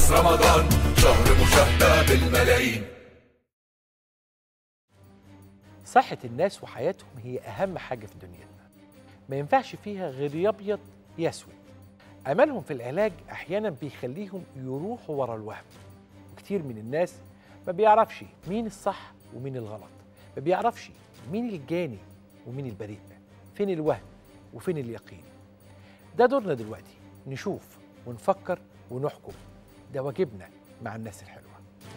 خلاص رمضان شهر مشاهدة بالملايين صحة الناس وحياتهم هي أهم حاجة في دنيتنا ما ينفعش فيها غير يا أبيض يا أسود أملهم في العلاج أحيانا بيخليهم يروحوا ورا الوهم كتير من الناس ما بيعرفش مين الصح ومين الغلط ما بيعرفش مين الجاني ومين البريء فين الوهم وفين اليقين ده دورنا دلوقتي نشوف ونفكر ونحكم ده واجبنا مع الناس الحلوه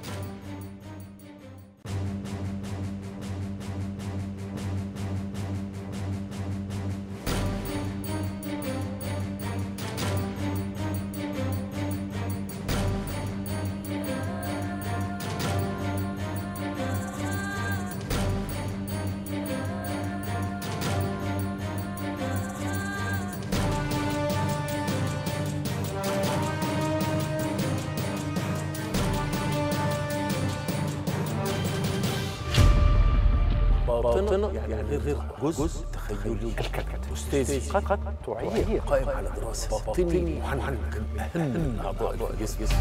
باطنة يعني غير جزء تخيلي أستاذي قد قد تعيق قائم على دراسة باطني محنك أهم أعضاء الجسم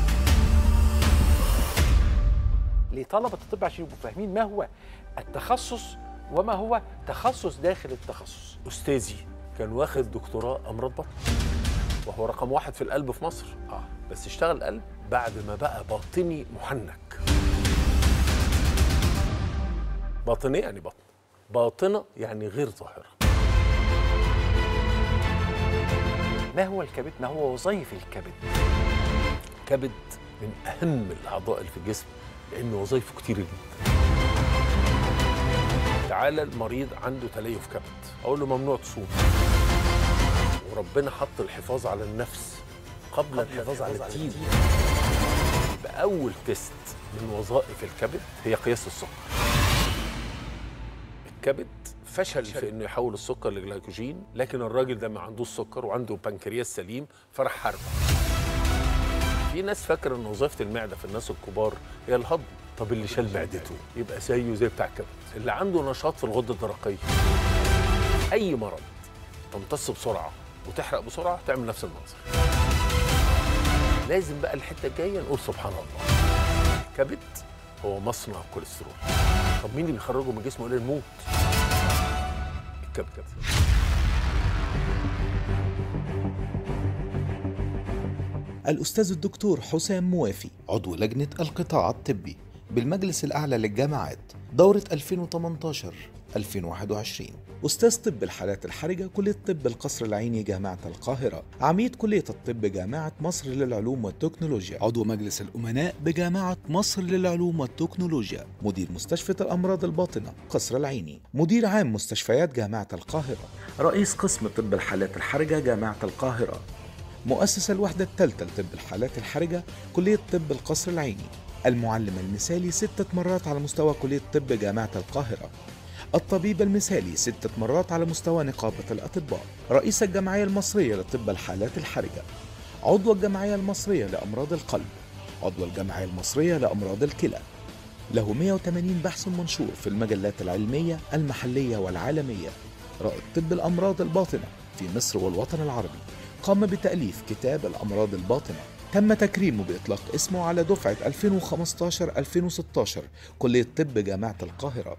لطلبة الطب عشان يبقوا فاهمين ما هو التخصص وما هو تخصص داخل التخصص أستاذي كان واخد دكتوراه أمراض بطن وهو رقم واحد في القلب في مصر اه بس اشتغل قلب بعد ما بقى باطني محنك باطنية يعني بطن باطنة يعني غير ظاهرة ما هو الكبد ما هو وظائف الكبد كبد من أهم الأعضاء اللي في الجسم لأن وظائفه كتير جدا تعالى المريض عنده تليف كبد أقول له ممنوع تصوم وربنا حط الحفاظ على النفس قبل الحفاظ على الدين يبقى أول تيست من وظائف الكبد هي قياس السكر الكبد فشل في انه يحول السكر لجلايكوجين لكن الراجل ده ما عندوش سكر وعنده بنكرياس سليم فراح حاربه في ناس فاكره ان وظيفه المعده في الناس الكبار هي الهضم طب اللي شال معدته يبقى زيه زي بتاع الكبد اللي عنده نشاط في الغده الدرقيه اي مرض تمتص بسرعه وتحرق بسرعه تعمل نفس المنظر لازم بقى الحته الجايه نقول سبحان الله الكبد هو مصنع الكوليسترول طب مين اللي بيخرجه من جسمه الى الموت الكبد الأستاذ الدكتور حسام موافي عضو لجنة القطاع الطبي بالمجلس الأعلى للجامعات دورة 2018-2021 أستاذ طب الحالات الحرجة كلية طب القصر العيني جامعة القاهرة عميد كلية الطب جامعة مصر للعلوم والتكنولوجيا عضو مجلس الأمناء بجامعة مصر للعلوم والتكنولوجيا مدير مستشفى الأمراض الباطنة قصر العيني مدير عام مستشفيات جامعة القاهرة رئيس قسم طب الحالات الحرجة جامعة القاهرة مؤسس الوحدة الثالثة لطب الحالات الحرجة كلية طب القصر العيني المعلم المثالي ستة مرات على مستوى كلية طب جامعة القاهرة الطبيب المثالي ستة مرات على مستوى نقابة الأطباء رئيس الجمعية المصرية لطب الحالات الحرجة عضو الجمعية المصرية لأمراض القلب عضو الجمعية المصرية لأمراض الكلى له 180 بحث منشور في المجلات العلمية المحلية والعالمية رائد طب الأمراض الباطنة في مصر والوطن العربي قام بتأليف كتاب الأمراض الباطنة تم تكريمه بإطلاق اسمه على دفعة 2015-2016 كلية طب جامعة القاهرة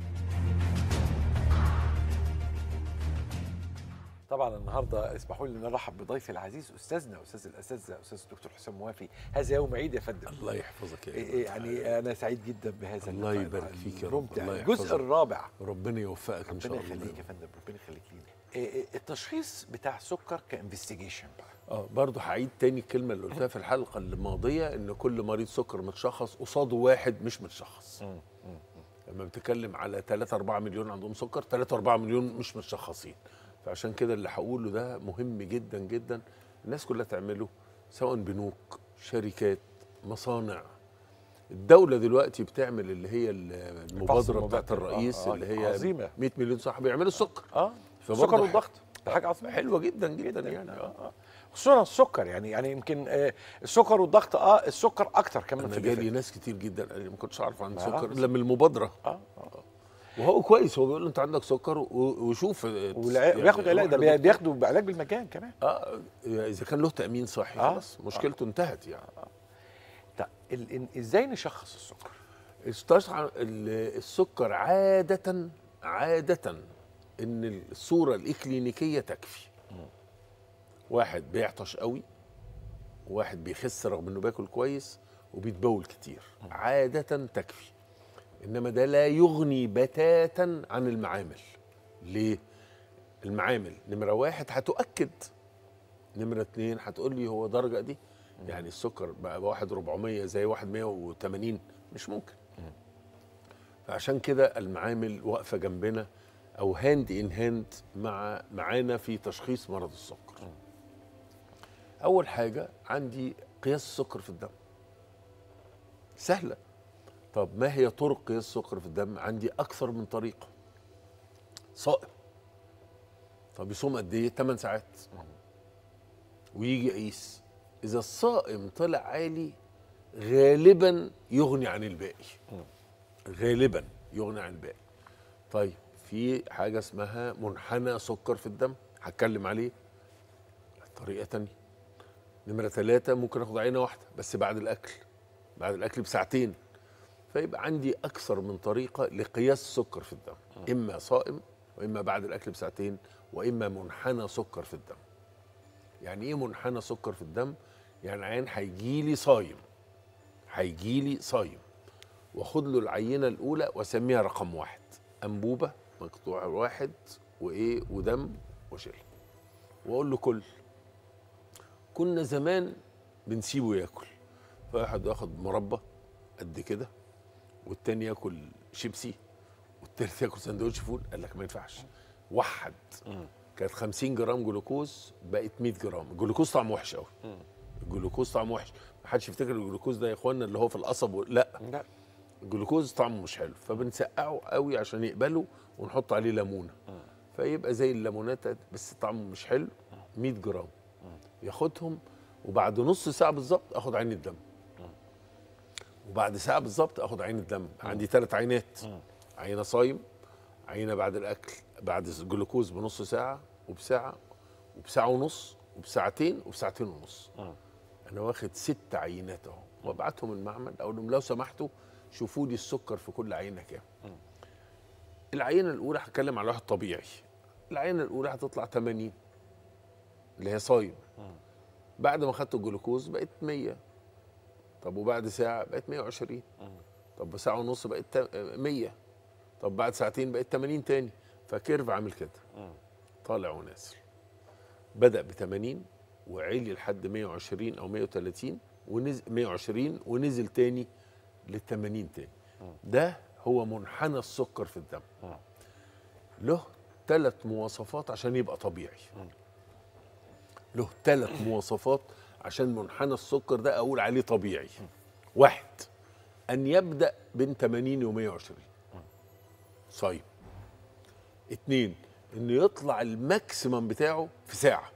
طبعا النهارده اسمحوا لي ان نرحب بضيفي العزيز استاذنا استاذ الاساتذه استاذ الدكتور حسام موافي هذا يوم عيد يا فندم الله يحفظك يا إيه إيه إيه يعني انا سعيد جدا بهذا الله اللقاء يبارك فيك يا رب. الممتع الله الجزء يحفظك. الرابع ربنا يوفقك ان شاء ربنا الله يخليك يا فندم ربنا يخليك لينا إيه إيه التشخيص بتاع السكر كانفستيجيشن بقى اه برضه هعيد تاني الكلمه اللي قلتها في الحلقه الماضيه ان كل مريض سكر متشخص قصاده واحد مش متشخص لما بتتكلم على 3 4 مليون عندهم سكر 3 4 مليون مش متشخصين فعشان كده اللي هقوله ده مهم جدا جدا الناس كلها تعمله سواء بنوك شركات مصانع الدولة دلوقتي بتعمل اللي هي المبادرة المبكر. بتاعت الرئيس آه، آه، اللي هي عظيمة. 100 مليون صاحب يعملوا السكر اه فبرضه السكر ح- والضغط ده حاجه عظيمه حلوة جدا جدا يعني آه، اه آه. خصوصا السكر يعني يعني يمكن آه، السكر والضغط اه السكر اكتر كمان انا في جالي الجسم ناس كتير جدا قال لي ما كنتش اعرف عن ما السكر عارف. الا من المبادره اه اه وهو كويس هو بيقول له انت عندك سكر و- وشوف والع- يعني بياخد علاج ده روح بي- لدكتور. بياخدوا علاج بالمجان كمان اه اذا كان له تامين صحي آه. خلاص مشكلته انتهت يعني ال- إن- ازاي نشخص السكر استشعر ال- السكر عادة عادة ان الصورة الإكلينيكية تكفي واحد بيعطش قوي واحد بيخس رغم انه بياكل كويس وبيتبول كتير عادة تكفي انما ده لا يغني بتاتا عن المعامل ليه؟ المعامل نمرة واحد هتؤكد نمرة اتنين هتقول لي هو درجة دي يعني السكر بقى واحد 400 زي واحد 180 مش ممكن فعشان كده المعامل واقفة جنبنا أو هاند إن هاند مع معانا في تشخيص مرض السكر أول حاجة عندي قياس السكر في الدم سهلة طب ما هي طرق قياس السكر في الدم عندي أكثر من طريقة صائم طب يصوم قد ايه 8 ساعات ويجي يقيس اذا الصائم طلع عالي غالبا يغني عن الباقي غالبا يغني عن الباقي طيب في حاجه اسمها منحنى سكر في الدم هتكلم عليه طريقه تانية نمره ثلاثة ممكن اخد عينه واحده بس بعد الاكل بعد الاكل بساعتين فيبقى عندي اكثر من طريقه لقياس السكر في الدم اما صائم واما بعد الاكل بساعتين واما منحنى سكر في الدم يعني ايه منحنى سكر في الدم يعني عين هيجي لي صايم هيجي لي صايم واخد له العينه الاولى واسميها رقم واحد انبوبه مقطوع واحد وايه ودم وشيل واقول له كل كنا زمان بنسيبه ياكل فواحد ياخد مربى قد كده والتاني ياكل شيبسي والتالت ياكل سندوتش فول قال لك ما ينفعش وحد كانت 50 جرام جلوكوز بقت 100 جرام الجلوكوز طعمه وحش قوي الجلوكوز طعمه وحش ما حدش يفتكر الجلوكوز ده يا اخوانا اللي هو في القصب و... لا لا الجلوكوز طعمه مش حلو فبنسقعه قوي عشان يقبله ونحط عليه ليمونه فيبقى زي الليمونات بس طعمه مش حلو 100 جرام ياخدهم وبعد نص ساعه بالظبط اخد عين الدم وبعد ساعه بالظبط اخد عين الدم عندي ثلاث عينات عينه صايم عينه بعد الاكل بعد الجلوكوز بنص ساعه وبساعه وبساعه ونص وبساعتين وبساعتين ونص انا واخد ست عينات اهو وابعتهم المعمل اقول لهم لو سمحتوا شوفوا لي السكر في كل عينه كام العينه الاولى هتكلم على واحد طبيعي العينه الاولى هتطلع 80 اللي هي صايم بعد ما خدت الجلوكوز بقت 100 طب وبعد ساعه بقت 120 طب بساعه ونص بقت تا- 100 طب بعد ساعتين بقت 80 تاني فكيرف عامل كده طالع ونازل بدا ب 80 وعلي لحد 120 او 130 ونزل 120 ونزل تاني لل 80 تاني ده هو منحنى السكر في الدم له ثلاث مواصفات عشان يبقى طبيعي له ثلاث مواصفات عشان منحنى السكر ده اقول عليه طبيعي واحد ان يبدا بين 80 و 120 صايم اتنين انه يطلع الماكسيمم بتاعه في ساعه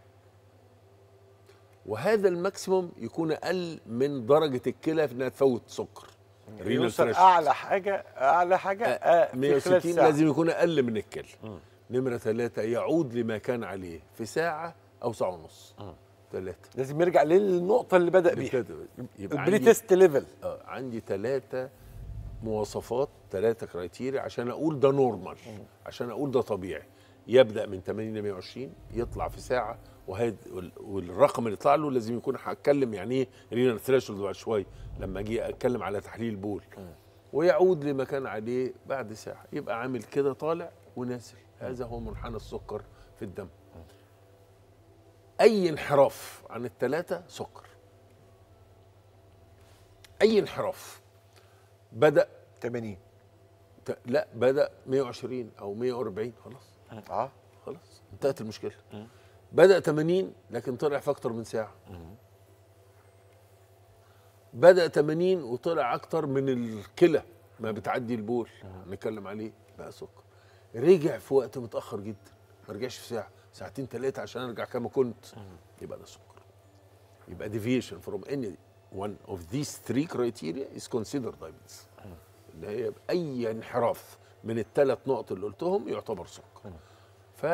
وهذا الماكسيمم يكون اقل من درجه الكلى في انها تفوت سكر renal يوصل threshold. اعلى حاجه اعلى حاجه آه، في 160 خلال ساعة. لازم يكون اقل من الكل نمره ثلاثة يعود لما كان عليه في ساعة أو ساعة ونص ثلاثة لازم يرجع للنقطه اللي بدا بيها يبقى البري عندي تيست ليفل آه عندي ثلاثة مواصفات ثلاثة كرايتيريا عشان أقول ده نورمال عشان أقول ده طبيعي يبدأ من 80 ل 120 يطلع في ساعة وهاد وال- والرقم اللي يطلع له لازم يكون هتكلم يعني ايه رينال ثريشولد بعد شويه لما اجي اتكلم على تحليل البول ويعود لما كان عليه بعد ساعه يبقى عامل كده طالع ونازل هذا هو منحنى السكر في الدم اي انحراف عن الثلاثه سكر اي انحراف بدا 80 ت- لا بدا 120 او 140 خلاص اه خلاص انتهت المشكله بدا 80 لكن طلع في اكتر من ساعه بدا 80 وطلع اكتر من الكلى ما بتعدي البول نتكلم عليه بقى سكر رجع في وقت متاخر جدا ما رجعش في ساعه ساعتين ثلاثه عشان ارجع كما كنت يبقى ده سكر يبقى deviation from any one of these three criteria is considered diabetes اللي هي اي انحراف من الثلاث نقط اللي قلتهم يعتبر سكر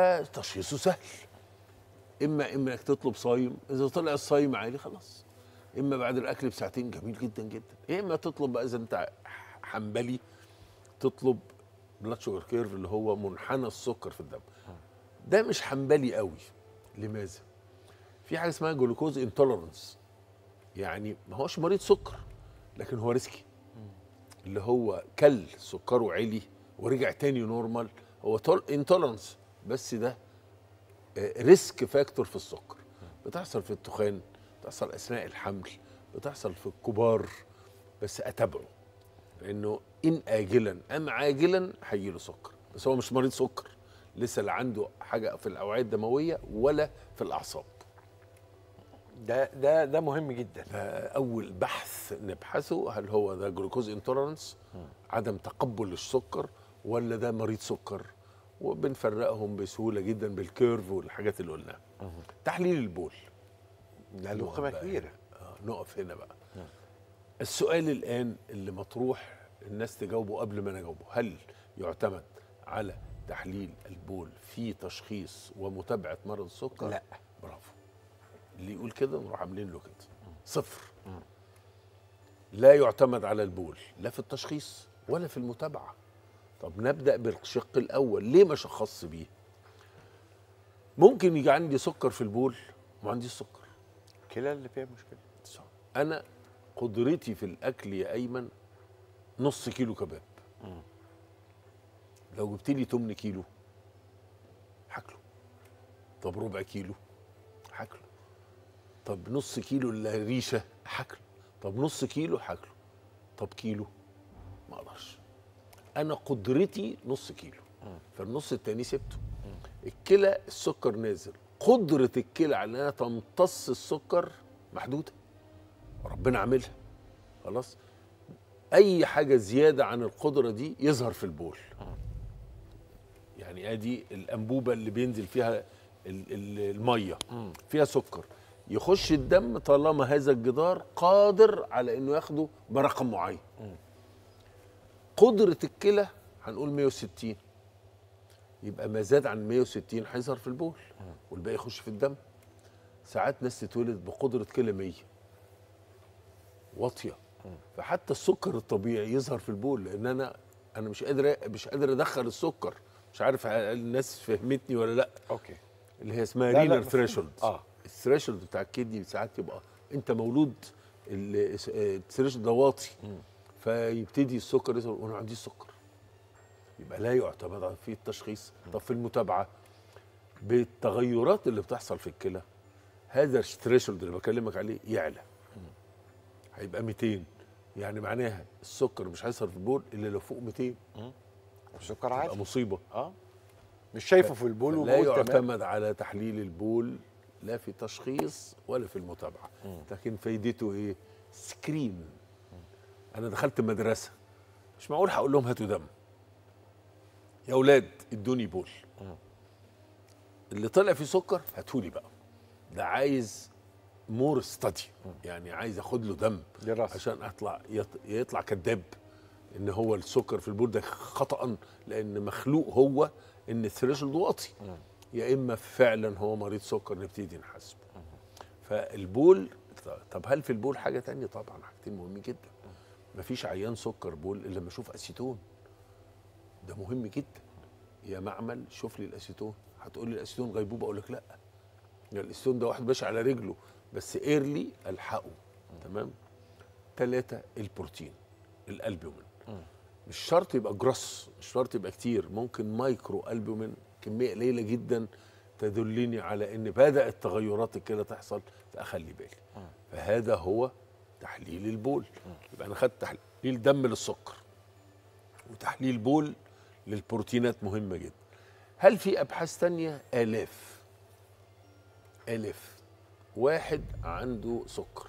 فتشخيصه سهل اما اما انك تطلب صايم اذا طلع الصايم عالي خلاص اما بعد الاكل بساعتين جميل جدا جدا يا اما تطلب بقى اذا انت حنبلي تطلب بلاد شوجر كيرف اللي هو منحنى السكر في الدم ده مش حنبلي قوي لماذا في حاجه اسمها جلوكوز انتولرنس يعني ما هوش مريض سكر لكن هو ريسكي اللي هو كل سكره عالي ورجع تاني نورمال هو انتولرنس بس ده ريسك فاكتور في السكر بتحصل في التخان بتحصل اثناء الحمل بتحصل في الكبار بس اتابعه لانه ان اجلا ام عاجلا هيجيله سكر بس هو مش مريض سكر لسه لا عنده حاجه في الاوعيه الدمويه ولا في الاعصاب ده ده ده مهم جدا اول بحث نبحثه هل هو ده جلوكوز انتولرنس عدم تقبل للسكر ولا ده مريض سكر وبنفرقهم بسهوله جدا بالكيرف والحاجات اللي قلناها تحليل البول ده له نقف قيمه بقى كبيره هنا. آه نقف هنا بقى السؤال الان اللي مطروح الناس تجاوبه قبل ما انا اجاوبه هل يعتمد على تحليل البول في تشخيص ومتابعه مرض السكر لا. برافو اللي يقول كده نروح عاملين له كده صفر لا يعتمد على البول لا في التشخيص ولا في المتابعه طب نبدا بالشق الاول ليه ما شخصش بيه ممكن يجي عندي سكر في البول وما عنديش سكر كلا اللي فيها مشكله انا قدرتي في الاكل يا ايمن نص كيلو كباب لو جبت لي 8 كيلو هاكله طب ربع كيلو هاكله طب نص كيلو الريشه هاكله طب نص كيلو هاكله طب كيلو ما اقدرش انا قدرتي نص كيلو فالنص التاني سبته الكلى السكر نازل قدرة الكلى على انها تمتص السكر محدودة ربنا عاملها خلاص اي حاجة زيادة عن القدرة دي يظهر في البول يعني ادي الانبوبة اللي بينزل فيها ال- ال- المية فيها سكر يخش الدم طالما هذا الجدار قادر على انه ياخده برقم معين قدرة الكلى هنقول 160 يبقى ما زاد عن 160 هيظهر في البول والباقي يخش في الدم ساعات ناس تتولد بقدرة كلى 100 واطية فحتى السكر الطبيعي يظهر في البول لان انا انا مش قادر مش قادر ادخل السكر مش عارف هل الناس فهمتني ولا لا اوكي اللي هي اسمها لا، لا، رينال مفهوم. ثريشولد آه. الثريشولد بتاع الكدني ساعات يبقى انت مولود ال- الثريشولد ده واطي فيبتدي السكر يظهر وانا ما عنديش سكر يبقى لا يعتمد على في التشخيص طب في المتابعه بالتغيرات اللي بتحصل في الكلى هذا الثريشولد اللي بكلمك عليه يعلى هيبقى 200 يعني معناها السكر مش هيظهر في البول الا لو فوق 200 السكر تبقى عادي مصيبه اه مش شايفه في البول لا وبقول تمام يعتمد على تحليل البول لا في تشخيص ولا في المتابعه لكن فايدته ايه سكرين انا دخلت مدرسه مش معقول هقول لهم هاتوا دم يا اولاد ادوني بول اللي طلع فيه سكر هاتولي بقى ده عايز مور ستادي يعني عايز اخد له دم دراسة. عشان اطلع يط- يطلع كذاب ان هو السكر في البول ده خطا لان مخلوق هو ان الثريشولد واطي يا اما فعلا هو مريض سكر نبتدي نحاسبه فالبول طب هل في البول حاجه تانية طبعا حاجتين مهمين جدا مفيش عيان سكر بول الا لما اشوف اسيتون ده مهم جدا يا معمل شوف لي الاسيتون هتقول لي الاسيتون غيبوبه اقول لك لا يعني الاسيتون ده واحد ماشي على رجله بس ايرلي الحقه تمام ثلاثة البروتين الالبومين مش شرط يبقى جروس مش شرط يبقى كتير ممكن مايكرو البومين كميه قليله جدا تدلني على ان بدات تغيرات الكلى تحصل فاخلي بالي فهذا هو تحليل البول يبقى انا خدت تحليل دم للسكر وتحليل بول للبروتينات مهمه جدا هل في ابحاث تانية الاف الاف واحد عنده سكر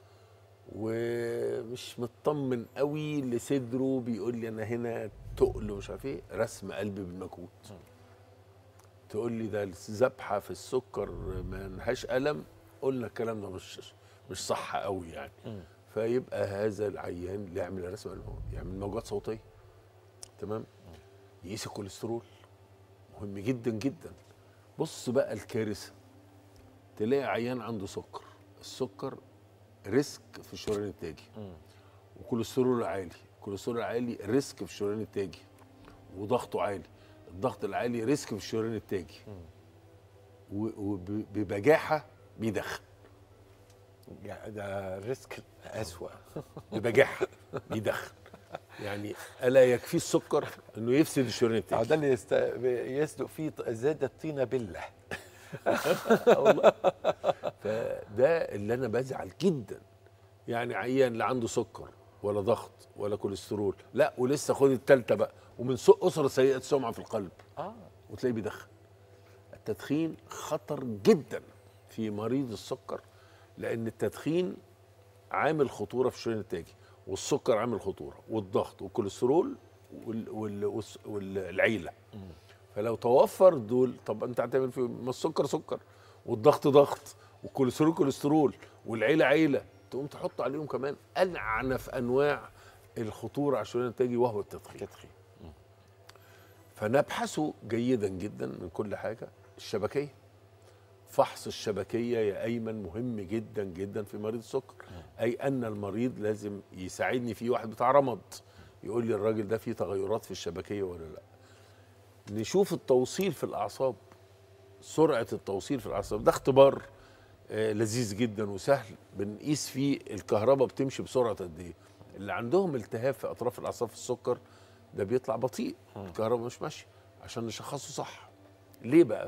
ومش مطمن قوي لصدره بيقول لي انا هنا تقل ومش عارف ايه رسم قلب بالمجهود تقول لي ده الذبحه في السكر ما لهاش الم قلنا الكلام ده مش مش صح قوي يعني فيبقى هذا العيان اللي يعمل رسم قلب يعمل موجات صوتيه تمام يقيس الكوليسترول مهم جدا جدا بص بقى الكارثه تلاقي عيان عنده سكر السكر ريسك في الشريان التاجي وكوليسترول عالي الكوليسترول العالي ريسك في الشريان التاجي وضغطه عالي الضغط العالي ريسك في الشريان التاجي وببجاحه بيدخن يعني ده ريسك اسوأ ببجاحه بيدخن يعني الا يكفي السكر انه يفسد الشريان أهو التاجي ده اللي يست... يصدق فيه ط- زاد الطينه بله والله فده اللي انا بزعل جدا يعني عيان لا عنده سكر ولا ضغط ولا كوليسترول لا ولسه خد التالتة بقى ومن سوء اسره سيئه السمعه في القلب اه وتلاقيه بيدخن التدخين خطر جدا في مريض السكر لان التدخين عامل خطوره في الشريان التاجي والسكر عامل خطوره والضغط والكوليسترول وال- وال- والس- والعيله فلو توفر دول طب انت هتعمل فيه ما السكر سكر والضغط ضغط والكوليسترول كوليسترول والعيله عيله تقوم تحط عليهم كمان انعنف انواع الخطوره على الشريان التاجي وهو التدخين تدخين فنبحثه جيدا جدا من كل حاجه الشبكيه فحص الشبكيه يا ايمن مهم جدا جدا في مريض السكر اي ان المريض لازم يساعدني فيه واحد بتاع رمد يقول لي الراجل ده فيه تغيرات في الشبكيه ولا لا نشوف التوصيل في الاعصاب سرعه التوصيل في الاعصاب ده اختبار آه، لذيذ جدا وسهل بنقيس فيه الكهرباء بتمشي بسرعه قد ايه اللي عندهم التهاب في اطراف الاعصاب في السكر ده بيطلع بطيء الكهرباء مش ماشيه عشان نشخصه صح ليه بقى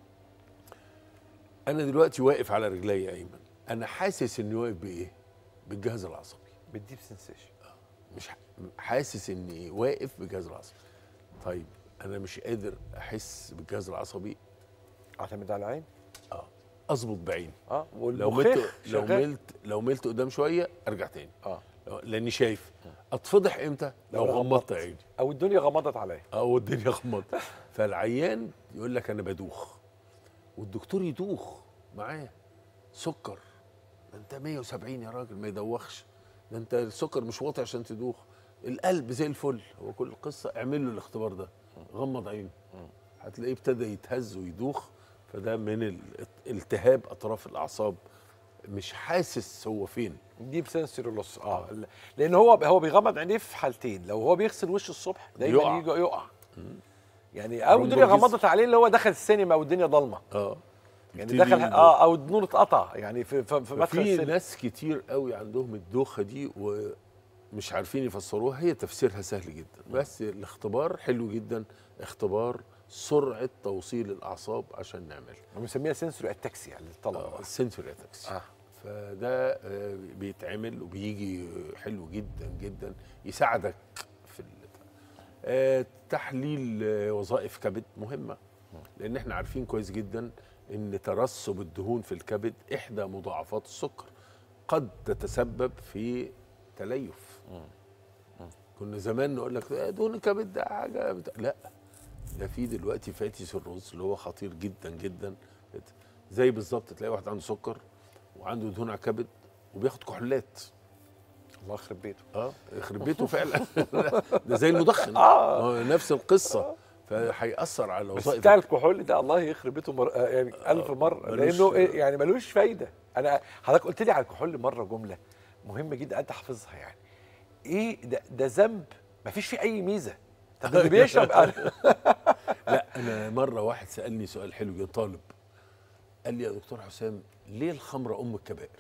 انا دلوقتي واقف على رجلي يا ايمن انا حاسس اني واقف بايه بالجهاز العصبي بالديب سنسيشن مش ح- حاسس اني واقف بالجهاز العصبي طيب انا مش قادر احس بالجهاز العصبي اعتمد على العين اه اظبط بعيني اه لو والمخيخ ملت لو شغال. ملت لو ملت قدام شويه ارجع تاني اه لو- لاني شايف اتفضح امتى لو لو غمضت غمضت. عيني او الدنيا غمضت عليا او الدنيا غمضت فالعيان يقول لك انا بدوخ والدكتور يدوخ معاه سكر ده انت 170 يا راجل ما يدوخش ده انت السكر مش واطي عشان تدوخ القلب زي الفل هو كل القصه اعمل له الاختبار ده غمض عينه هتلاقيه ابتدى يتهز ويدوخ فده من ال- التهاب اطراف الاعصاب مش حاسس هو فين ديب سنسوري لوس اه لان هو هو بيغمض عينيه في حالتين لو هو بيغسل وشه الصبح دايما يقع. يجي يقع يعني او الدنيا رومبورجيز. غمضت عليه اللي هو دخل السينما والدنيا ضلمه اه يعني يبتدي دخل اه او النور اتقطع يعني في في, في مدخل في السينما ناس كتير قوي عندهم الدوخه دي ومش عارفين يفسروها هي تفسيرها سهل جدا بس الاختبار حلو جدا اختبار سرعه توصيل الاعصاب عشان نعمل بنسميها سنسوري اتاكسيا للطلبه السنسوري اتاكس اه فده آه، بيتعمل وبيجي حلو جدا جدا يساعدك في ال- آه، تحليل آه، وظائف كبد مهمه لان احنا عارفين كويس جدا ان ترسب الدهون في الكبد احدى مضاعفات السكر قد تتسبب في تليف كنا زمان نقول لك آه، دهون الكبد ده حاجه بتا... لا ده في دلوقتي فاتي سيروز اللي هو خطير جدا جدا زي بالظبط تلاقي واحد عنده سكر وعنده دهون على الكبد وبياخد كحولات الله يخرب بيته اه يخرب بيته فعلا ده زي المدخن آه. هو نفس القصه فهيأثر على بس وظائف بتاع الكحول ده الله يخرب بيته مر... آه، يعني ألف مرة ملوش- لأنه إيه يعني ملوش فايدة أنا حضرتك قلت لي على الكحول مرة جملة مهمة جدا أنت حافظها يعني إيه ده ده ذنب مفيش فيه أي ميزة طب اللي بيشرب لا انا مره واحد سالني سؤال حلو جدا طالب قال لي يا دكتور حسام ليه الخمره ام الكبائر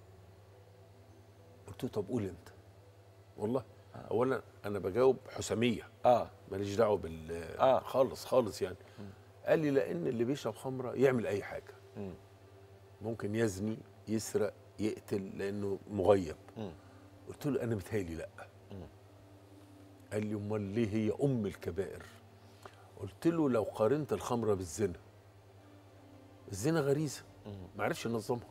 قلت له طب قول انت والله اولا انا بجاوب حساميه آه ماليش دعوه بال آه. خالص خالص يعني قال لي لان اللي بيشرب خمره يعمل اي حاجه مم. ممكن يزني يسرق يقتل لانه مغيب مم. قلت له انا متهيألي لا قال لي امال ليه هي ام الكبائر قلت له لو قارنت الخمره بالزنا الزنا غريزه ما عرفش ينظمها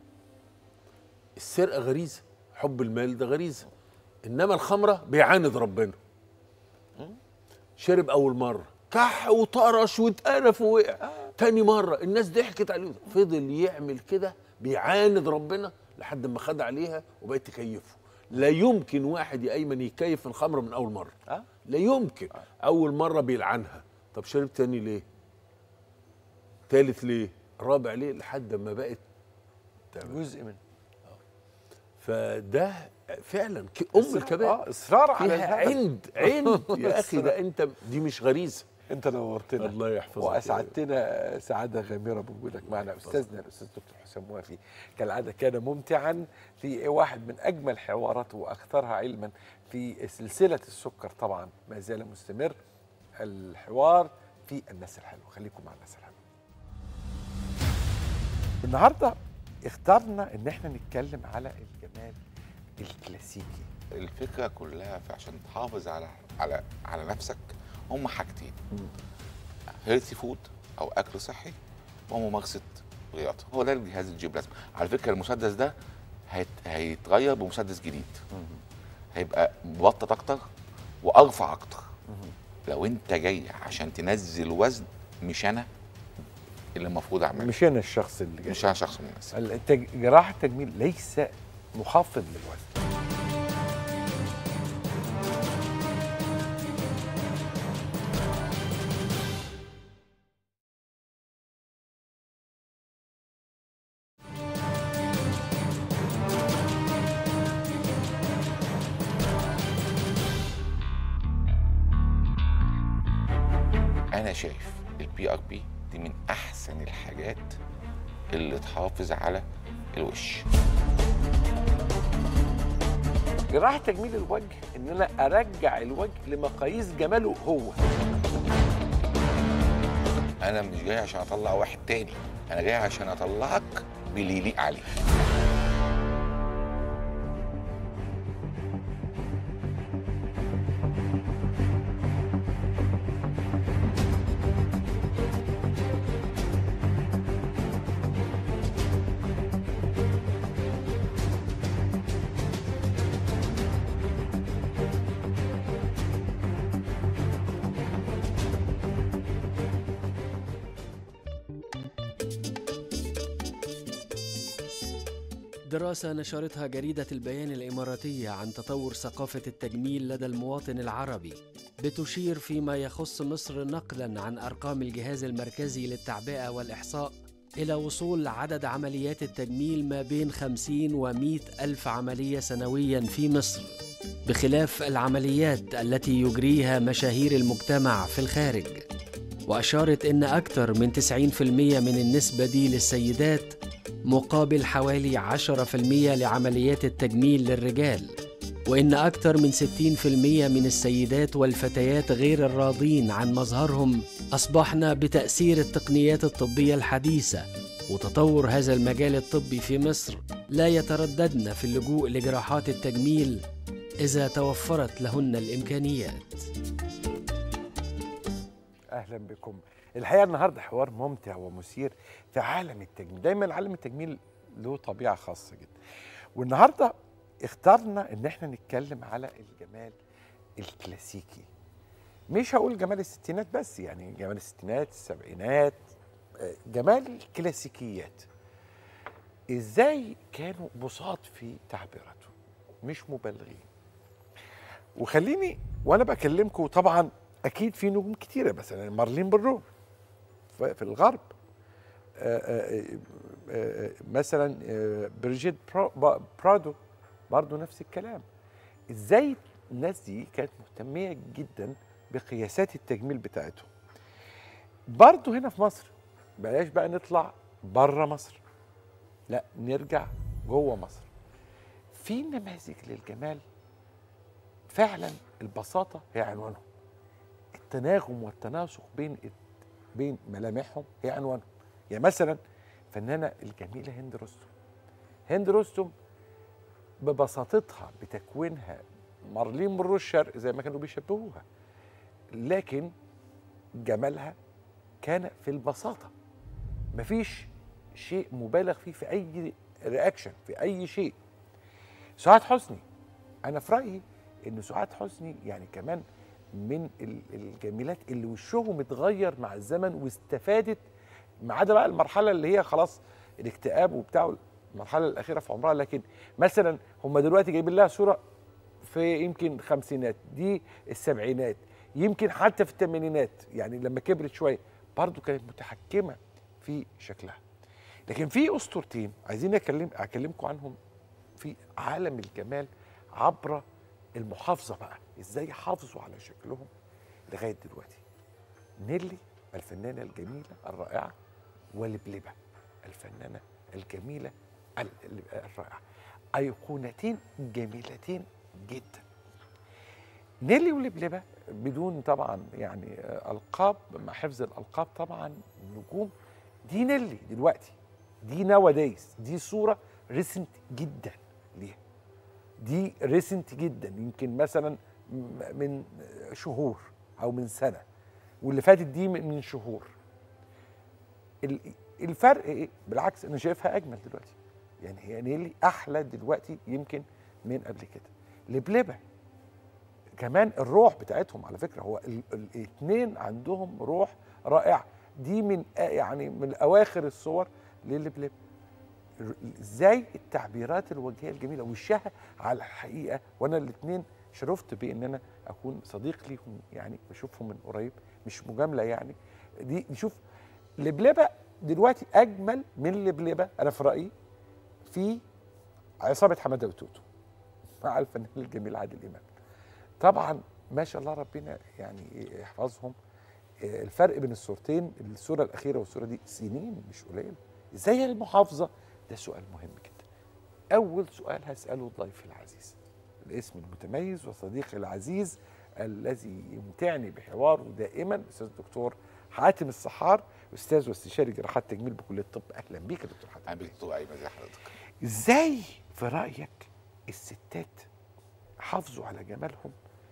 السرقه غريزه حب المال ده غريزه انما الخمره بيعاند ربنا شرب اول مره كح وطرش واتقرف ووقع تاني مره الناس ضحكت عليه فضل يعمل كده بيعاند ربنا لحد ما خد عليها وبقت تكيفه لا يمكن واحد يا ايمن يكيف الخمره من اول مره آه. لا يمكن اول مره بيلعنها طب شرب تاني ليه تالت ليه رابع ليه لحد ما بقت تعمل. جزء من فده فعلا ك- ام إصرار- الكبائر اه اصرار على فيها الهدف. عند عند يا اخي ده انت دي مش غريزه انت نورتنا الله يحفظك واسعدتنا سعاده غامره بوجودك معنا استاذنا الاستاذ دكتور حسام موافي كالعاده كان ممتعا في واحد من اجمل حواراته واكثرها علما في سلسله السكر طبعا ما زال مستمر الحوار في الناس الحلوه خليكم مع الناس الحلوه النهارده اخترنا ان احنا نتكلم على الجمال الكلاسيكي الفكره كلها في عشان تحافظ على على على نفسك هم حاجتين هيلثي فود او اكل صحي وممارسه رياضه هو ده الجهاز الجيم بلازما على فكره المسدس ده هيت... هيتغير بمسدس جديد هيبقى مبطط اكتر وارفع اكتر لو انت جاي عشان تنزل وزن مش انا اللي المفروض اعمله مش انا الشخص اللي جاي مش انا شخص مناسب التج... جراحة التجميل ليس مخفض للوزن انا شايف البي ار بي دي من احسن الحاجات اللي تحافظ على الوش جراحة تجميل الوجه ان انا ارجع الوجه لمقاييس جماله هو انا مش جاي عشان اطلع واحد تاني انا جاي عشان اطلعك باللي يليق عليك دراسة نشرتها جريدة البيان الإماراتية عن تطور ثقافة التجميل لدى المواطن العربي بتشير فيما يخص مصر نقلا عن أرقام الجهاز المركزي للتعبئة والإحصاء إلى وصول عدد عمليات التجميل ما بين 50 و 100 ألف عملية سنويا في مصر بخلاف العمليات التي يجريها مشاهير المجتمع في الخارج وأشارت إن أكثر من 90% من النسبة دي للسيدات مقابل حوالي 10% لعمليات التجميل للرجال وإن أكثر من 60% من السيدات والفتيات غير الراضين عن مظهرهم أصبحن بتأثير التقنيات الطبية الحديثة وتطور هذا المجال الطبي في مصر لا يترددن في اللجوء لجراحات التجميل إذا توفرت لهن الإمكانيات اهلا بكم الحقيقه النهارده حوار ممتع ومثير في عالم التجميل دايما عالم التجميل له طبيعه خاصه جدا والنهارده اخترنا ان احنا نتكلم على الجمال الكلاسيكي مش هقول جمال الستينات بس يعني جمال الستينات السبعينات آه، جمال الكلاسيكيات ازاي كانوا بساط في تعبيراتهم مش مبالغين وخليني وانا بكلمكم طبعا اكيد في نجوم كتيره مثلا مارلين برو ف- في الغرب آه، آه، آه، مثلا آه، بريجيت برو- با- برادو برضو نفس الكلام ازاي الناس دي كانت مهتميه جدا بقياسات التجميل بتاعتهم برضو هنا في مصر بلاش بقى نطلع بره مصر لا نرجع جوه مصر في نماذج للجمال فعلا البساطه هي عنوانهم التناغم والتناسق بين بين ملامحهم هي عنوانهم يعني مثلا فنانه الجميله هند رستم هند رستم ببساطتها بتكوينها مارلين مرو الشرق زي ما كانوا بيشبهوها لكن جمالها كان في البساطه مفيش شيء مبالغ فيه في اي رياكشن في اي شيء سعاد حسني انا في رايي ان سعاد حسني يعني كمان من ال- الجميلات اللي وشهم اتغير مع الزمن واستفادت ما عدا بقى المرحله اللي هي خلاص الاكتئاب وبتاع المرحله الاخيره في عمرها لكن مثلا هم دلوقتي جايبين لها صوره في يمكن خمسينات دي السبعينات يمكن حتى في الثمانينات يعني لما كبرت شويه برضو كانت متحكمه في شكلها لكن في اسطورتين عايزين اكلم اكلمكم عنهم في عالم الجمال عبر المحافظه بقى ازاي يحافظوا على شكلهم لغايه دلوقتي نيلي الفنانه الجميله الرائعه ولبلبه الفنانه الجميله ال- ال- الرائعه ايقونتين جميلتين جدا نيلي ولبلبه بدون طبعا يعني آه، القاب مع حفظ الالقاب طبعا نجوم دي نيلي دلوقتي دي نواديز دي صوره ريسنت جدا ليها دي ريسنت جدا يمكن مثلا م- من شهور او من سنه واللي فاتت دي من من شهور ال- الفرق ايه بالعكس انا شايفها اجمل دلوقتي يعني هي نيلي احلى دلوقتي يمكن من قبل كده لبلبه كمان الروح بتاعتهم على فكره هو الاثنين عندهم روح رائعه دي من آ- يعني من اواخر الصور للبلب ر- ازاي التعبيرات الوجهيه الجميله وشها على الحقيقه وانا الاثنين شرفت بان انا اكون صديق ليهم يعني بشوفهم من قريب مش مجامله يعني دي نشوف لبلبه دلوقتي اجمل من لبلبه انا في رايي في عصابه حماده وتوتو مع الفنان الجميل عادل امام طبعا ما شاء الله ربنا يعني يحفظهم آه، الفرق بين الصورتين الصوره الاخيره والصوره دي سنين مش قليل ازاي المحافظه ده سؤال مهم جدا اول سؤال هساله ضيفي العزيز الاسم المتميز وصديقي العزيز الذي يمتعني بحواره دائما الاستاذ الدكتور حاتم السحار استاذ واستشاري جراحات تجميل بكليه الطب اهلا بيك يا دكتور حاتم انا بيكتب اي مزاج حضرتك ازاي في رايك الستات حافظوا على جمالهم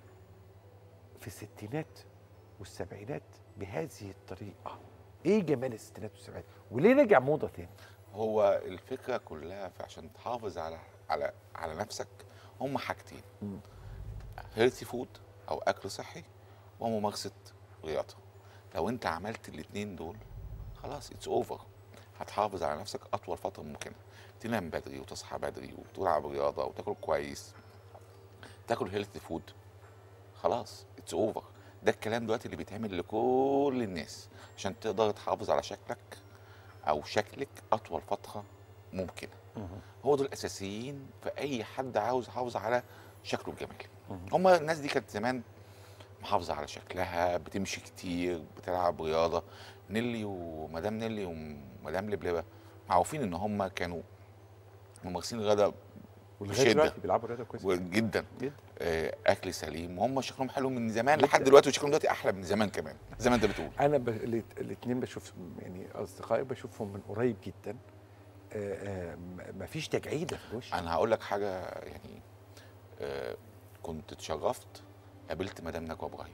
في الستينات والسبعينات بهذه الطريقه ايه جمال الستينات والسبعينات وليه رجع موضه تاني هو الفكره كلها في عشان تحافظ على على على نفسك هم حاجتين مم. هيلثي فود او اكل صحي وممارسه رياضه لو انت عملت الاثنين دول خلاص اتس اوفر هتحافظ على نفسك اطول فتره ممكنه تنام بدري وتصحى بدري وتلعب رياضه وتاكل كويس تاكل هيلثي فود خلاص اتس اوفر ده الكلام دلوقتي اللي بيتعمل لكل الناس عشان تقدر تحافظ على شكلك او شكلك اطول فتره ممكنه هو دول الاساسيين في اي حد عاوز يحافظ على شكله الجمالي هم الناس دي كانت زمان محافظه على شكلها بتمشي كتير بتلعب رياضه نيلي ومدام نيلي ومدام لبلبه معروفين ان هم كانوا ممارسين الرياضه ولغايه بشدة. دلوقتي بيلعبوا رياضه كويسه جدا جدا آه، اكل سليم وهم شكلهم حلو من زمان جداً. لحد دلوقتي وشكلهم دلوقتي احلى من زمان كمان زي ما انت بتقول انا ب... الاثنين بشوف يعني اصدقائي بشوفهم من قريب جدا آه، آه، م- مفيش تجعيده في الوش انا هقول لك حاجه يعني آه، كنت اتشرفت قابلت مدام نجوى ابراهيم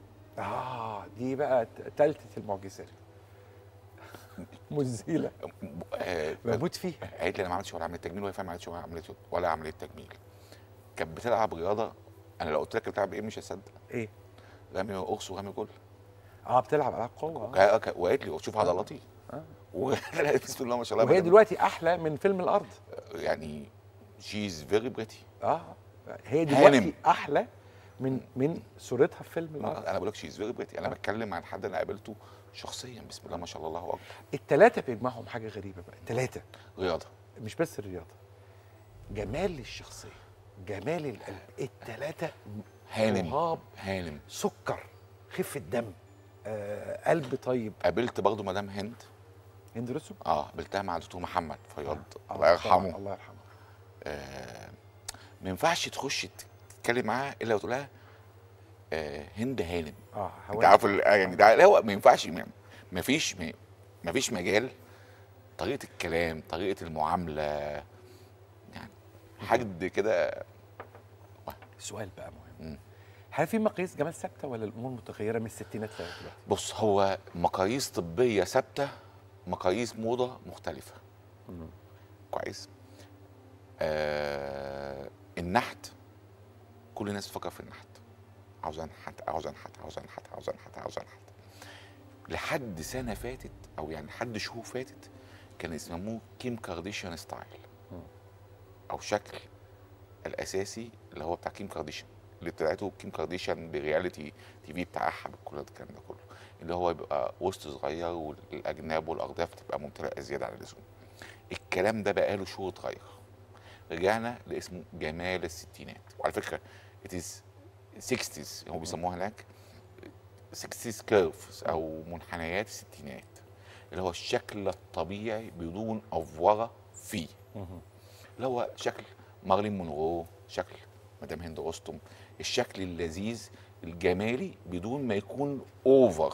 اه دي بقى ثالثه المعجزات مزيله آه، بموت فيها قالت لي انا ما عملتش ولا عمليه تجميل وهي فعلا ما عملتش ولا عمليه ولا عمليه تجميل كانت بتلعب رياضه انا لو قلت لك بتلعب ايه مش هتصدق ايه رامي قرص ورامي جول اه بتلعب العاب قوه آه. وك- وقالت لي شوف عضلاتي آه. وقالت بسم الله ما شاء الله وهي مدام- دلوقتي احلى من فيلم الارض يعني شيز فيري بريتي اه هي دلوقتي هانم. احلى من من صورتها في فيلم الارض انا بقول لك شيز فيري بريتي انا بتكلم عن حد انا قابلته شخصيا بسم الله ما شاء الله الله اكبر الثلاثه بيجمعهم حاجه غريبه بقى الثلاثه رياضه مش بس الرياضه جمال الشخصيه جمال القلب الثلاثه هانم رهاب هانم سكر خفه دم آه قلب طيب قابلت برضه مدام هند هند رسم اه قابلتها مع دكتور محمد فياض آه، الله طبعاً، يرحمه الله يرحمه آه ما ينفعش تخش تتكلم معاها الا وتقول لها آه هند هانم اه انت عارف ال- آه، يعني ده لا هو ما ينفعش ما ما فيش ما ما فيش مجال طريقه الكلام طريقه المعامله يعني حد كده سؤال بقى مهم مم. هل في مقاييس جمال ثابته ولا الامور متغيره من الستينات لغايه دلوقتي؟ بص هو مقاييس طبيه ثابته مقاييس موضه مختلفه كويس آه النحت كل الناس بتفكر في النحت عاوز انحت عاوز انحت عاوز انحت عاوز انحت عاوز انحت لحد سنه فاتت او يعني لحد شهور فاتت كان يسموه كيم كارديشيان ستايل او شكل الاساسي اللي هو بتاع كيم كارديشيان اللي طلعته كيم كارديشيان برياليتي تي في بتاعها بكل الكلام ده كله اللي هو بيبقى وسط صغير والاجناب والارداف تبقى ممتلئه زياده عن اللزوم الكلام ده بقاله شهور اتغير رجعنا لاسمه جمال الستينات وعلى فكره it is 60s هم بيسموها هناك 60s كيرفز او منحنيات الستينات اللي هو الشكل الطبيعي بدون افوره فيه اللي هو شكل مارلين مونرو شكل مدام هند رستم الشكل اللذيذ الجمالي بدون ما يكون اوفر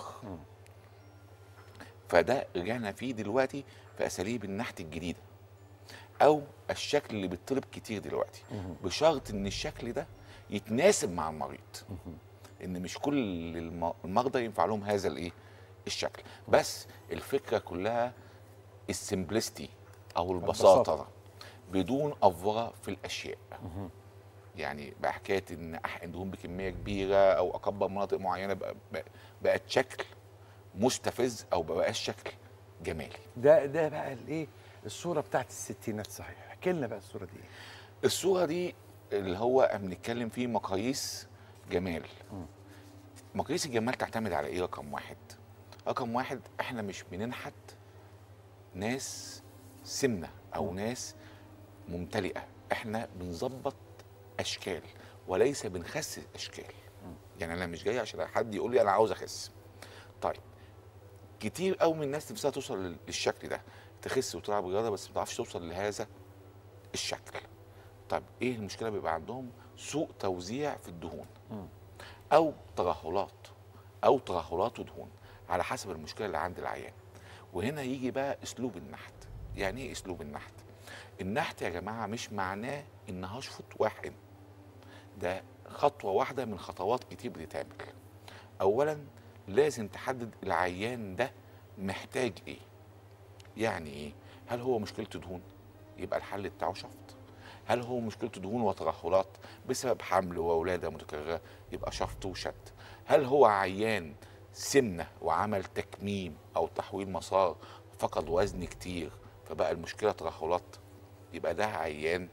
فده رجعنا فيه دلوقتي في اساليب النحت الجديده او الشكل اللي بيطلب كتير دلوقتي بشرط ان الشكل ده يتناسب مع المريض ان مش كل الم- المرضى ينفع لهم هذا الايه الشكل بس الفكره كلها السمبلستي او البساطه بدون افوره في الاشياء يعني بقى حكايه ان احقن دهون بكميه كبيره او اكبر مناطق معينه بقى بقى- بقت شكل مستفز او بقاش شكل جمالي ده ده بقى الايه الصوره بتاعت الستينات صحيح احكي لنا بقى الصوره دي ايه الصوره دي اللي هو بنتكلم فيه مقاييس جمال مقاييس الجمال تعتمد على ايه رقم واحد رقم واحد احنا مش بننحت ناس سمنه او ناس ممتلئه احنا بنظبط اشكال وليس بنخسس اشكال يعني انا مش جاي عشان حد يقول لي انا عاوز اخس طيب كتير قوي من الناس نفسها توصل لل- للشكل ده تخس وتلعب رياضه بس ما تعرفش توصل لهذا الشكل طب ايه المشكله بيبقى عندهم سوء توزيع في الدهون او ترهلات او ترهلات ودهون على حسب المشكله اللي عند العيان وهنا يجي بقى اسلوب النحت يعني ايه اسلوب النحت النحت يا جماعه مش معناه ان هشفط واحد ده خطوه واحده من خطوات كتير بتتعمل اولا لازم تحدد العيان ده محتاج ايه يعني ايه هل هو مشكلته دهون يبقى الحل بتاعه شفط هل هو مشكلته دهون وترهلات بسبب حمل وولاده متكرره يبقى شفط وشد هل هو عيان سمنه وعمل تكميم او تحويل مسار فقد وزن كتير فبقى المشكله ترهلات يبقى ده عيان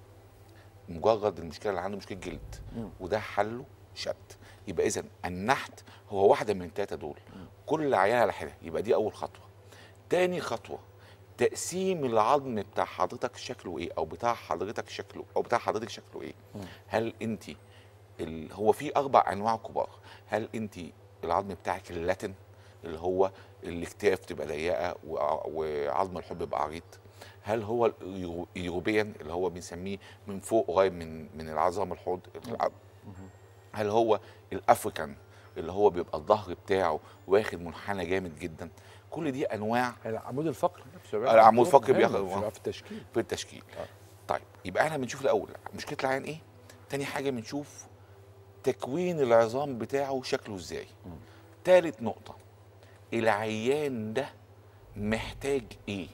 مجرد المشكله اللي عنده مشكله جلد وده حله شد يبقى اذا النحت هو واحده من الثلاثه دول كل عيان على حده يبقى دي اول خطوه تاني خطوه تقسيم العظم بتاع حضرتك شكله ايه او بتاع حضرتك شكله او بتاع حضرتك شكله ايه هل انت ال... هو في اربع انواع كبار هل انت العظم بتاعك اللاتن اللي هو الاكتاف تبقى ضيقه وع- وعظم الحب يبقى عريض هل هو اليورو- اليوروبيان اللي هو بنسميه من فوق قريب من من العظام الحوض الع- هل هو الافريكان اللي هو بيبقى الظهر بتاعه واخد منحنى جامد جدا كل دي انواع العمود الفقري نفسه العمود الفقري مهم بياخد- في- في التشكيل في التشكيل طيب يبقى احنا بنشوف الاول مشكله العيان ايه تاني حاجه بنشوف تكوين العظام بتاعه شكله ازاي تالت نقطه العيان ده محتاج ايه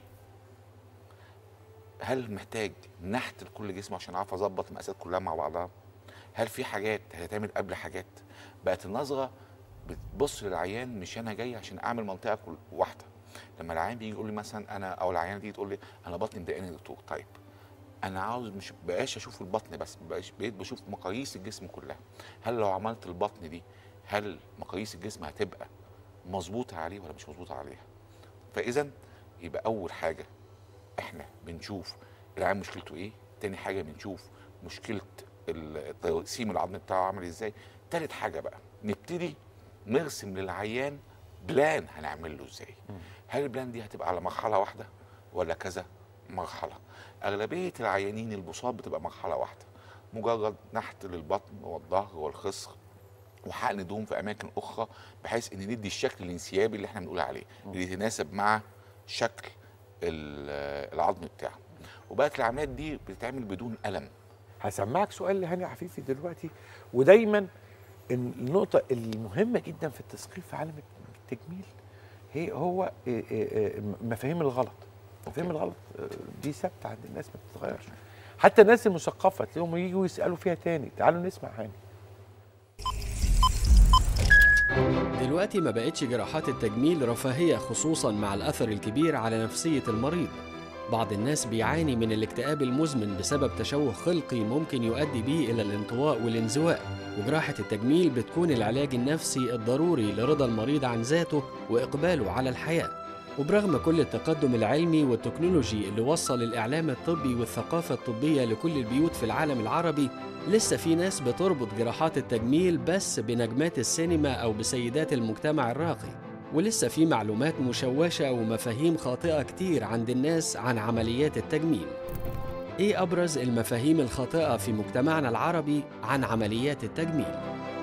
هل محتاج نحت لكل جسمه عشان اعرف اظبط المقاسات كلها مع بعضها هل في حاجات هتتعمل قبل حاجات بقت النظره بتبص للعيان مش انا جاي عشان اعمل منطقه كل واحده لما العيان بيجي يقول لي مثلا انا او العيانه دي تقول لي انا بطني مضايقاني يا دكتور طيب انا عاوز مش بقاش اشوف البطن بس بقاش بقيت بشوف مقاييس الجسم كلها هل لو عملت البطن دي هل مقاييس الجسم هتبقى مظبوطه عليه ولا مش مظبوطه عليها فاذا يبقى اول حاجه احنا بنشوف العيان مشكلته ايه تاني حاجه بنشوف مشكله ال- تقسيم العظم بتاعه عامل ازاي تالت حاجه بقى نبتدي نرسم للعيان بلان هنعمل له ازاي هل البلان دي هتبقى على مرحله واحده ولا كذا مرحله اغلبيه العيانين البساط بتبقى مرحله واحده مجرد نحت للبطن والظهر والخصر وحقن دهون في اماكن اخرى بحيث ان ندي الشكل الانسيابي اللي احنا بنقول عليه اللي يتناسب مع شكل ال- العظم بتاعه وبقت العمليات دي بتتعمل بدون الم هسمعك سؤال لهاني عفيفي دلوقتي ودايما إن النقطة المهمة جدا في التثقيف في عالم التجميل هي هو إيه إيه إيه مفاهيم الغلط مفاهيم الغلط آه، دي ثابتة عند الناس ما بتتغيرش حتى الناس المثقفة تلاقيهم يجوا يسألوا فيها تاني تعالوا نسمع هاني دلوقتي ما بقتش جراحات التجميل رفاهية خصوصا مع الأثر الكبير على نفسية المريض بعض الناس بيعاني من الاكتئاب المزمن بسبب تشوه خلقي ممكن يؤدي بيه إلى الانطواء والانزواء وجراحة التجميل بتكون العلاج النفسي الضروري لرضا المريض عن ذاته وإقباله على الحياة وبرغم كل التقدم العلمي والتكنولوجي اللي وصل الإعلام الطبي والثقافة الطبية لكل البيوت في العالم العربي لسه في ناس بتربط جراحات التجميل بس بنجمات السينما أو بسيدات المجتمع الراقي ولسه في معلومات مشوشة ومفاهيم خاطئة كتير عند الناس عن عمليات التجميل إيه أبرز المفاهيم الخاطئة في مجتمعنا العربي عن عمليات التجميل؟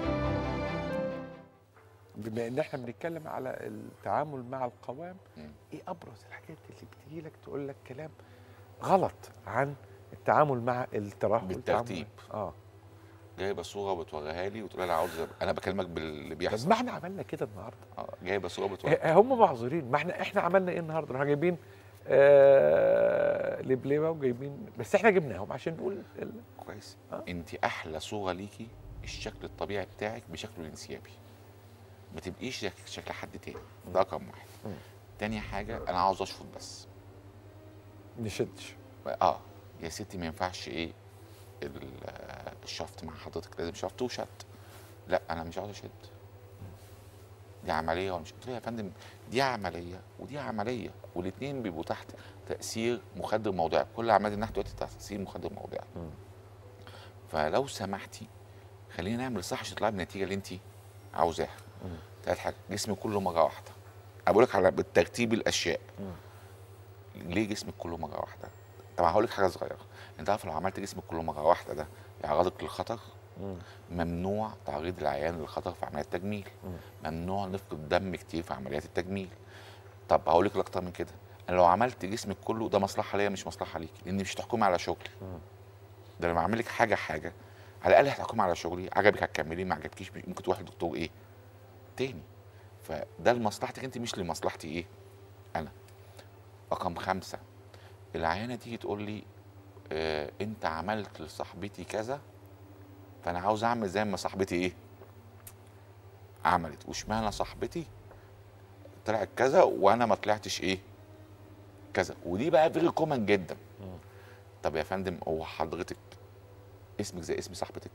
بما ان احنا بنتكلم على التعامل مع القوام مم. ايه ابرز الحاجات اللي بتجي لك تقول لك كلام غلط عن التعامل مع الترهل والتعامل- بالترتيب. اه جايبه صوره وبتوريها لي وتقول لي انا عاوز انا بكلمك باللي طب بيحصل ما احنا عملنا كده النهارده آه، جايبه صوره بتوريها ه- هم معذورين ما احنا احنا عملنا ايه النهارده احنا جايبين آه لبليبه وجايبين بس احنا جبناهم عشان نقول ال... كويس آه. انت احلى صوره ليكي الشكل الطبيعي بتاعك بشكله الانسيابي ما تبقيش شك- شكل حد تاني ده رقم واحد مم. تاني حاجه انا عاوز اشفط بس نشدش اه يا ستي ما ينفعش ايه ال- آه، الشفط مع حضرتك لازم شفط وشد لا انا مش عاوز اشد دي عمليه ولا مش قلت له يا فندم دي عمليه ودي عمليه والاثنين بيبقوا تحت تاثير مخدر موضعي كل عمليه النحت دلوقتي تحت تاثير مخدر موضعي مم. فلو سمحتي خلينا نعمل صح عشان تطلعي بالنتيجه اللي انت عاوزاها مم. تالت حاجه جسمك كله مره واحده انا بقول لك على بالترتيب الاشياء مم. ليه جسمك كله مره واحده طبعا هقول لك حاجه صغيره انت عارف لو عملت جسمك كله مره واحده ده يعرضك للخطر مم. ممنوع تعريض العيان للخطر في عمليات التجميل مم. ممنوع نفقد دم كتير في عمليات التجميل طب هقول لك اكتر من كده انا لو عملت جسمك كله ده مصلحه ليا مش مصلحه ليكي لان مش هتحكمي على شغلي مم. ده لما اعمل لك حاجه حاجه على الاقل هتحكمي على شغلي عجبك هتكملي ما عجبكيش ممكن تروحي لدكتور ايه تاني فده لمصلحتك انت مش لمصلحتي ايه انا رقم خمسة العيانة تيجي تقول لي آه انت عملت لصاحبتي كذا فانا عاوز اعمل زي ما صاحبتي ايه عملت واشمعنى صاحبتي طلعت كذا وانا ما طلعتش ايه كذا ودي بقى فيري كومن جدا طب يا فندم هو حضرتك اسمك زي اسم صاحبتك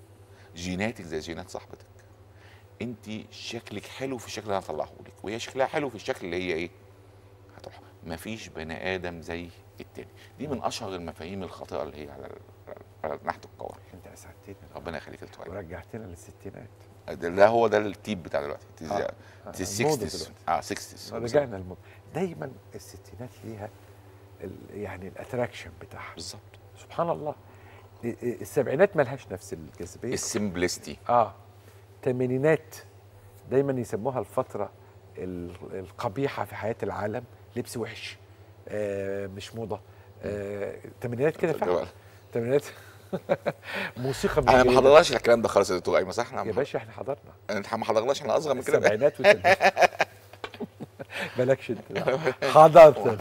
جيناتك زي جينات صاحبتك انت شكلك حلو في الشكل اللي انا هطلعه لك وهي شكلها حلو في الشكل اللي هي ايه هتروح مفيش بني ادم زي التاني دي من اشهر المفاهيم الخاطئه اللي هي على على ناحيه القوام انت اسعدتنا ربنا يخليك يا دكتور ورجعتنا للستينات ده ده هو ده التيب بتاع دلوقتي آه. آه. آه، ال الموضة 60s دلوقتي. اه 60s رجعنا الموضوع دايما الستينات ليها ال- يعني الاتراكشن بتاعها بالظبط سبحان الله ال- ال- السبعينات ملهاش نفس الجاذبيه السمبلستي اه الثمانينات دايما يسموها الفتره ال- القبيحه في حياه العالم لبس وحش آه مش موضه آه، الثمانينات كده فعلا الثمانينات موسيقى احنا ما جيدة. حضرناش الكلام ده خالص يا دكتور ايمن صح؟ يا احنا باشا احنا حضرنا احنا ما حضرناش احنا اصغر من كده بقى. السبعينات والثمانينات مالكش انت حضرت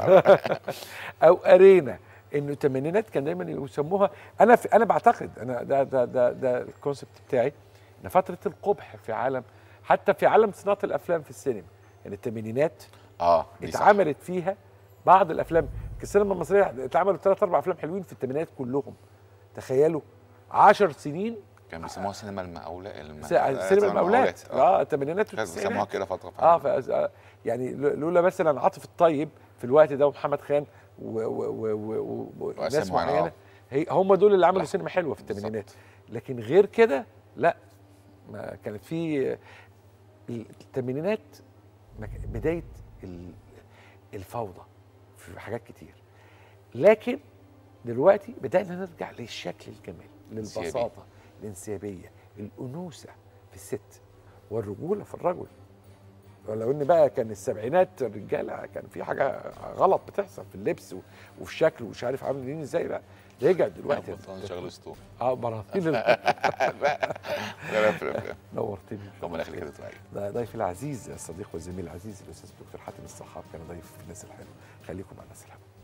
او قرينا انه الثمانينات كان دايما يسموها انا في انا بعتقد انا ده ده ده ده الكونسبت بتاعي ان فتره القبح في عالم حتى في عالم صناعه الافلام في السينما يعني الثمانينات اه دي صح. اتعملت فيها بعض الافلام السينما المصريه اتعملوا ثلاث اربع افلام حلوين في الثمانينات كلهم تخيلوا عشر سنين كانوا بيسموها سينما المقاولات الم... س- سينما المقاولات اه الثمانينات كانوا بيسموها والتسعينات كده فتره اه فعلا. ف آه، يعني ل- لولا مثلا عاطف الطيب في الوقت ده ومحمد خان و- و- و- و- و- وناس وأسامي معينة، معينه آه. هي هم دول اللي عملوا لا. سينما حلوه في بالظبط. الثمانينات لكن غير كده لا ما كانت في الثمانينات ما كان- بدايه ال- الفوضى في حاجات كتير لكن دلوقتي بدانا نرجع للشكل الجميل انسيابي. للبساطه الانسيابيه الانوثه في الست والرجوله في الرجل ولو ان بقى كان السبعينات الرجاله كان في حاجه غلط بتحصل في اللبس و- وفي الشكل ومش عارف عاملين ازاي بقى رجع دلوقتي بطلنا شغل اسطوري اه براثيل ال- لا لا في الافلام نورتني ربنا يخليك يا دكتور أيمن. ده ضيفي العزيز الصديق والزميل العزيز الاستاذ الدكتور حاتم الصحاب كان ضيف في الناس الحلوه خليكم مع الناس الحلوه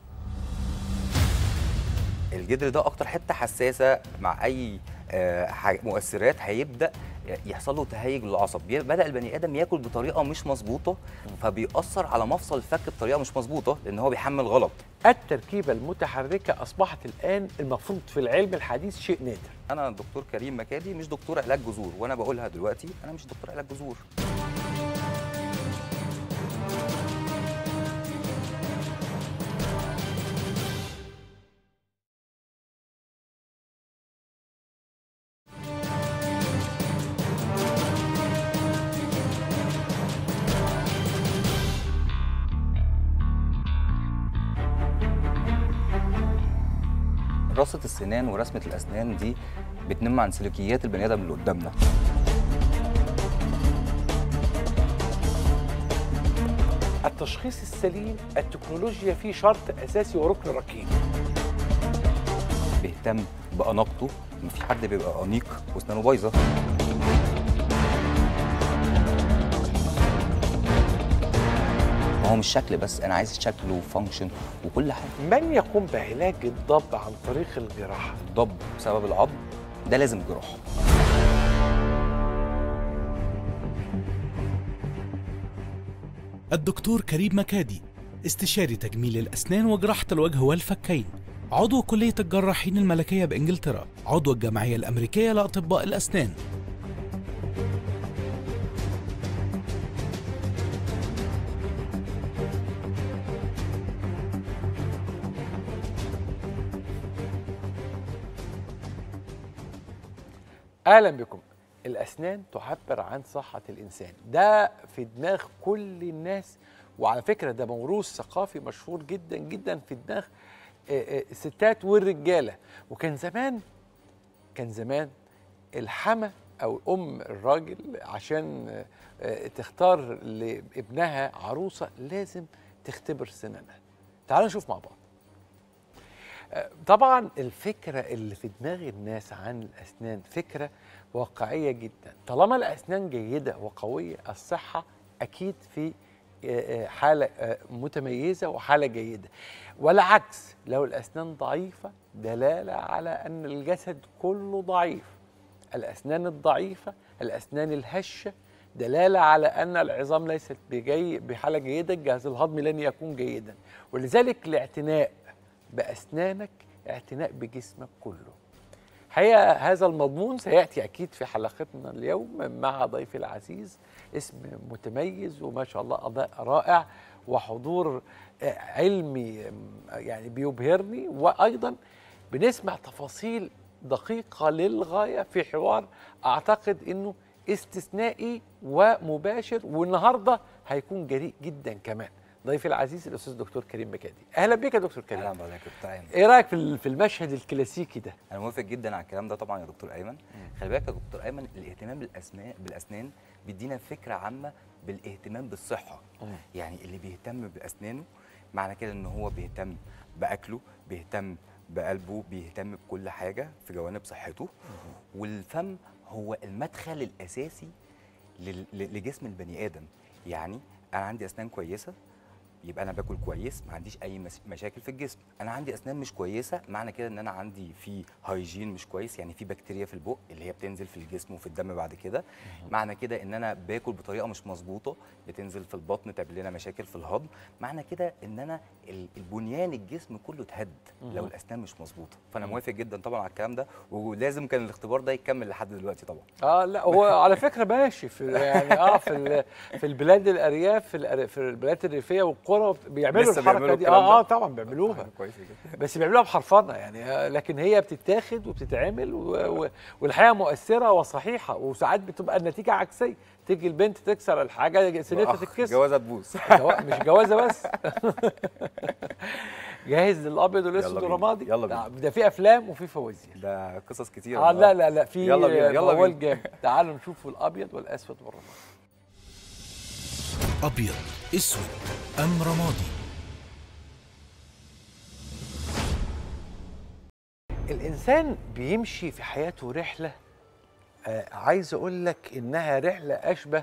الجدر ده اكتر حته حساسه مع اي آه، حاجة- مؤثرات هيبدا يحصل له تهيج للعصب بي- بدا البني ادم ياكل بطريقه مش مظبوطه فبيأثر على مفصل الفك بطريقه مش مظبوطه لان هو بيحمل غلط التركيبه المتحركه اصبحت الان المفروض في العلم الحديث شيء نادر انا دكتور كريم مكادي مش دكتور علاج جذور وانا بقولها دلوقتي انا مش دكتور علاج جذور حراسه السنان ورسمه الاسنان دي بتنم عن سلوكيات البني ادم اللي قدامنا التشخيص السليم التكنولوجيا فيه شرط اساسي وركن ركين بيهتم باناقته مفيش حد بيبقى انيق واسنانه بايظه ما هو مش شكل بس انا عايز شكل وفانكشن وكل حاجه من يقوم بعلاج الضب عن طريق الجراحه الضب بسبب العظم ده لازم جراحه الدكتور كريم مكادي استشاري تجميل الأسنان وجراحة الوجه والفكين عضو كلية الجراحين الملكية بإنجلترا عضو الجمعية الأمريكية لأطباء الأسنان اهلا بكم الاسنان تعبر عن صحه الانسان ده في دماغ كل الناس وعلى فكره ده موروث ثقافي مشهور جدا جدا في دماغ آه، آه، الستات والرجاله وكان زمان كان زمان الحما او ام الراجل عشان آه، آه، تختار لابنها عروسه لازم تختبر سنانها تعالوا نشوف مع بعض طبعا الفكرة اللي في دماغ الناس عن الأسنان فكرة واقعية جدا طالما الأسنان جيدة وقوية الصحة أكيد في آه، آه، حالة آه، متميزة وحالة جيدة والعكس لو الأسنان ضعيفة دلالة على أن الجسد كله ضعيف الأسنان الضعيفة الأسنان الهشة دلالة على أن العظام ليست بجي بحالة جيدة الجهاز الهضمي لن يكون جيدا ولذلك الاعتناء بأسنانك اعتناء بجسمك كله حقيقة هذا المضمون سيأتي أكيد في حلقتنا اليوم مع ضيفي العزيز اسم متميز وما شاء الله أداء رائع وحضور آه، علمي آم، يعني بيبهرني وأيضا بنسمع تفاصيل دقيقة للغاية في حوار أعتقد أنه استثنائي ومباشر والنهاردة هيكون جريء جدا كمان ضيفي العزيز الأستاذ دكتور كريم مكادي أهلا بك يا دكتور كريم اهلا بحضرتك يا دكتور ايمن ايه رايك في ال- في المشهد الكلاسيكي ده انا موافق جدا على الكلام ده طبعا يا دكتور ايمن خلي بالك يا دكتور ايمن الاهتمام بالاسنان بالاسنان بيدينا فكره عامه بالاهتمام بالصحه يعني اللي بيهتم باسنانه معنى كده ان هو بيهتم باكله بيهتم بقلبه بيهتم بكل حاجه في جوانب صحته والفم هو المدخل الاساسي لل- ل- لجسم البني ادم يعني انا عندي اسنان كويسه يبقى انا باكل كويس ما عنديش اي مس- مشاكل في الجسم انا عندي اسنان مش كويسه معنى كده ان انا عندي في هايجين مش كويس يعني في بكتيريا في البق اللي هي بتنزل في الجسم وفي الدم بعد كده معنى كده ان انا باكل بطريقه مش مظبوطه بتنزل في البطن تعمل لنا مشاكل في الهضم معنى كده ان انا ال- البنيان الجسم كله اتهد لو الاسنان مش مظبوطه فانا موافق جدا طبعا على الكلام ده ولازم كان الاختبار ده يكمل لحد دلوقتي طبعا اه لا هو على فكره ماشي في يعني اه في ال- في البلاد الارياف في الأر- في البلاد الريفيه والقرى بيعملوا لسه الحركه بيعملوا دي الكلام اه اه ده؟ طبعا بيعملوها كويس جدا بس بيعملوها بحرفنه يعني آه، لكن هي بتتاخد وبتتعمل و- و- والحقيقه مؤثره وصحيحه وساعات بتبقى النتيجه عكسيه تيجي البنت تكسر الحاجه سنتها أخ، تتكسر جوازه تبوظ جوا- مش جوازه بس جاهز للابيض والاسود يلا بينا، والرمادي يلا ده- بينا. ده في افلام وفي فوازير ده قصص كتير اه لا لا لا في يلا بينا، يلا موال بينا. جامد تعالوا نشوف الابيض والاسود والرمادي أبيض أسود أم رمادي الانسان بيمشي في حياته رحله آه عايز اقول لك انها رحله اشبه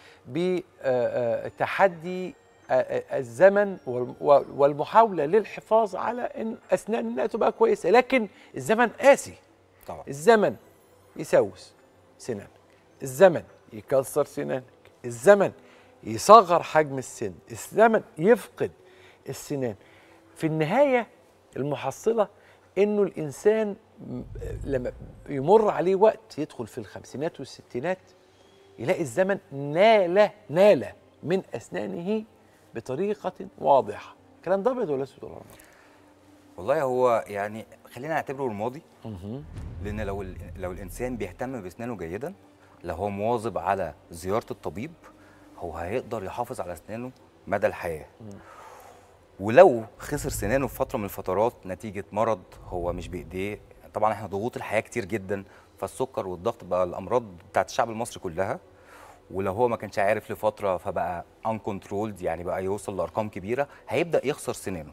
بتحدي الزمن وال- والمحاوله للحفاظ على ان اسنان الناس تبقى كويسه لكن الزمن قاسي طبعا الزمن يسوس سنانك الزمن يكسر سنانك الزمن يصغر حجم السن الزمن يفقد السنان في النهاية المحصلة انه الانسان م- لما يمر عليه وقت يدخل في الخمسينات والستينات يلاقي الزمن نال نال من اسنانه بطريقة واضحة الكلام ده ابيض ولا اسود ولا رمادي؟ والله هو يعني خلينا نعتبره رمادي لان لو ال- لو الانسان بيهتم باسنانه جيدا لو هو مواظب على زياره الطبيب هو هيقدر يحافظ على اسنانه مدى الحياه ولو خسر سنانه في فتره من الفترات نتيجه مرض هو مش بايديه طبعا احنا ضغوط الحياه كتير جدا فالسكر والضغط بقى الامراض بتاعت الشعب المصري كلها ولو هو ما كانش عارف لفتره فبقى uncontrolled يعني بقى يوصل لارقام كبيره هيبدا يخسر سنانه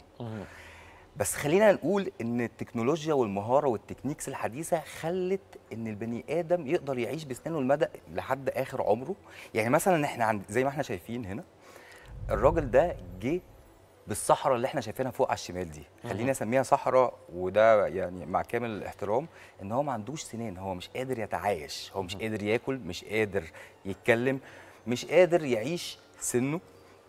بس خلينا نقول ان التكنولوجيا والمهاره والتكنيكس الحديثه خلت ان البني ادم يقدر يعيش بسنانه المدى لحد اخر عمره يعني مثلا احنا عند زي ما احنا شايفين هنا الراجل ده جه بالصحراء اللي احنا شايفينها فوق على الشمال دي خلينا اسميها صحراء وده يعني مع كامل الاحترام ان هو ما عندوش سنان هو مش قادر يتعايش هو مش قادر ياكل مش قادر يتكلم مش قادر يعيش سنه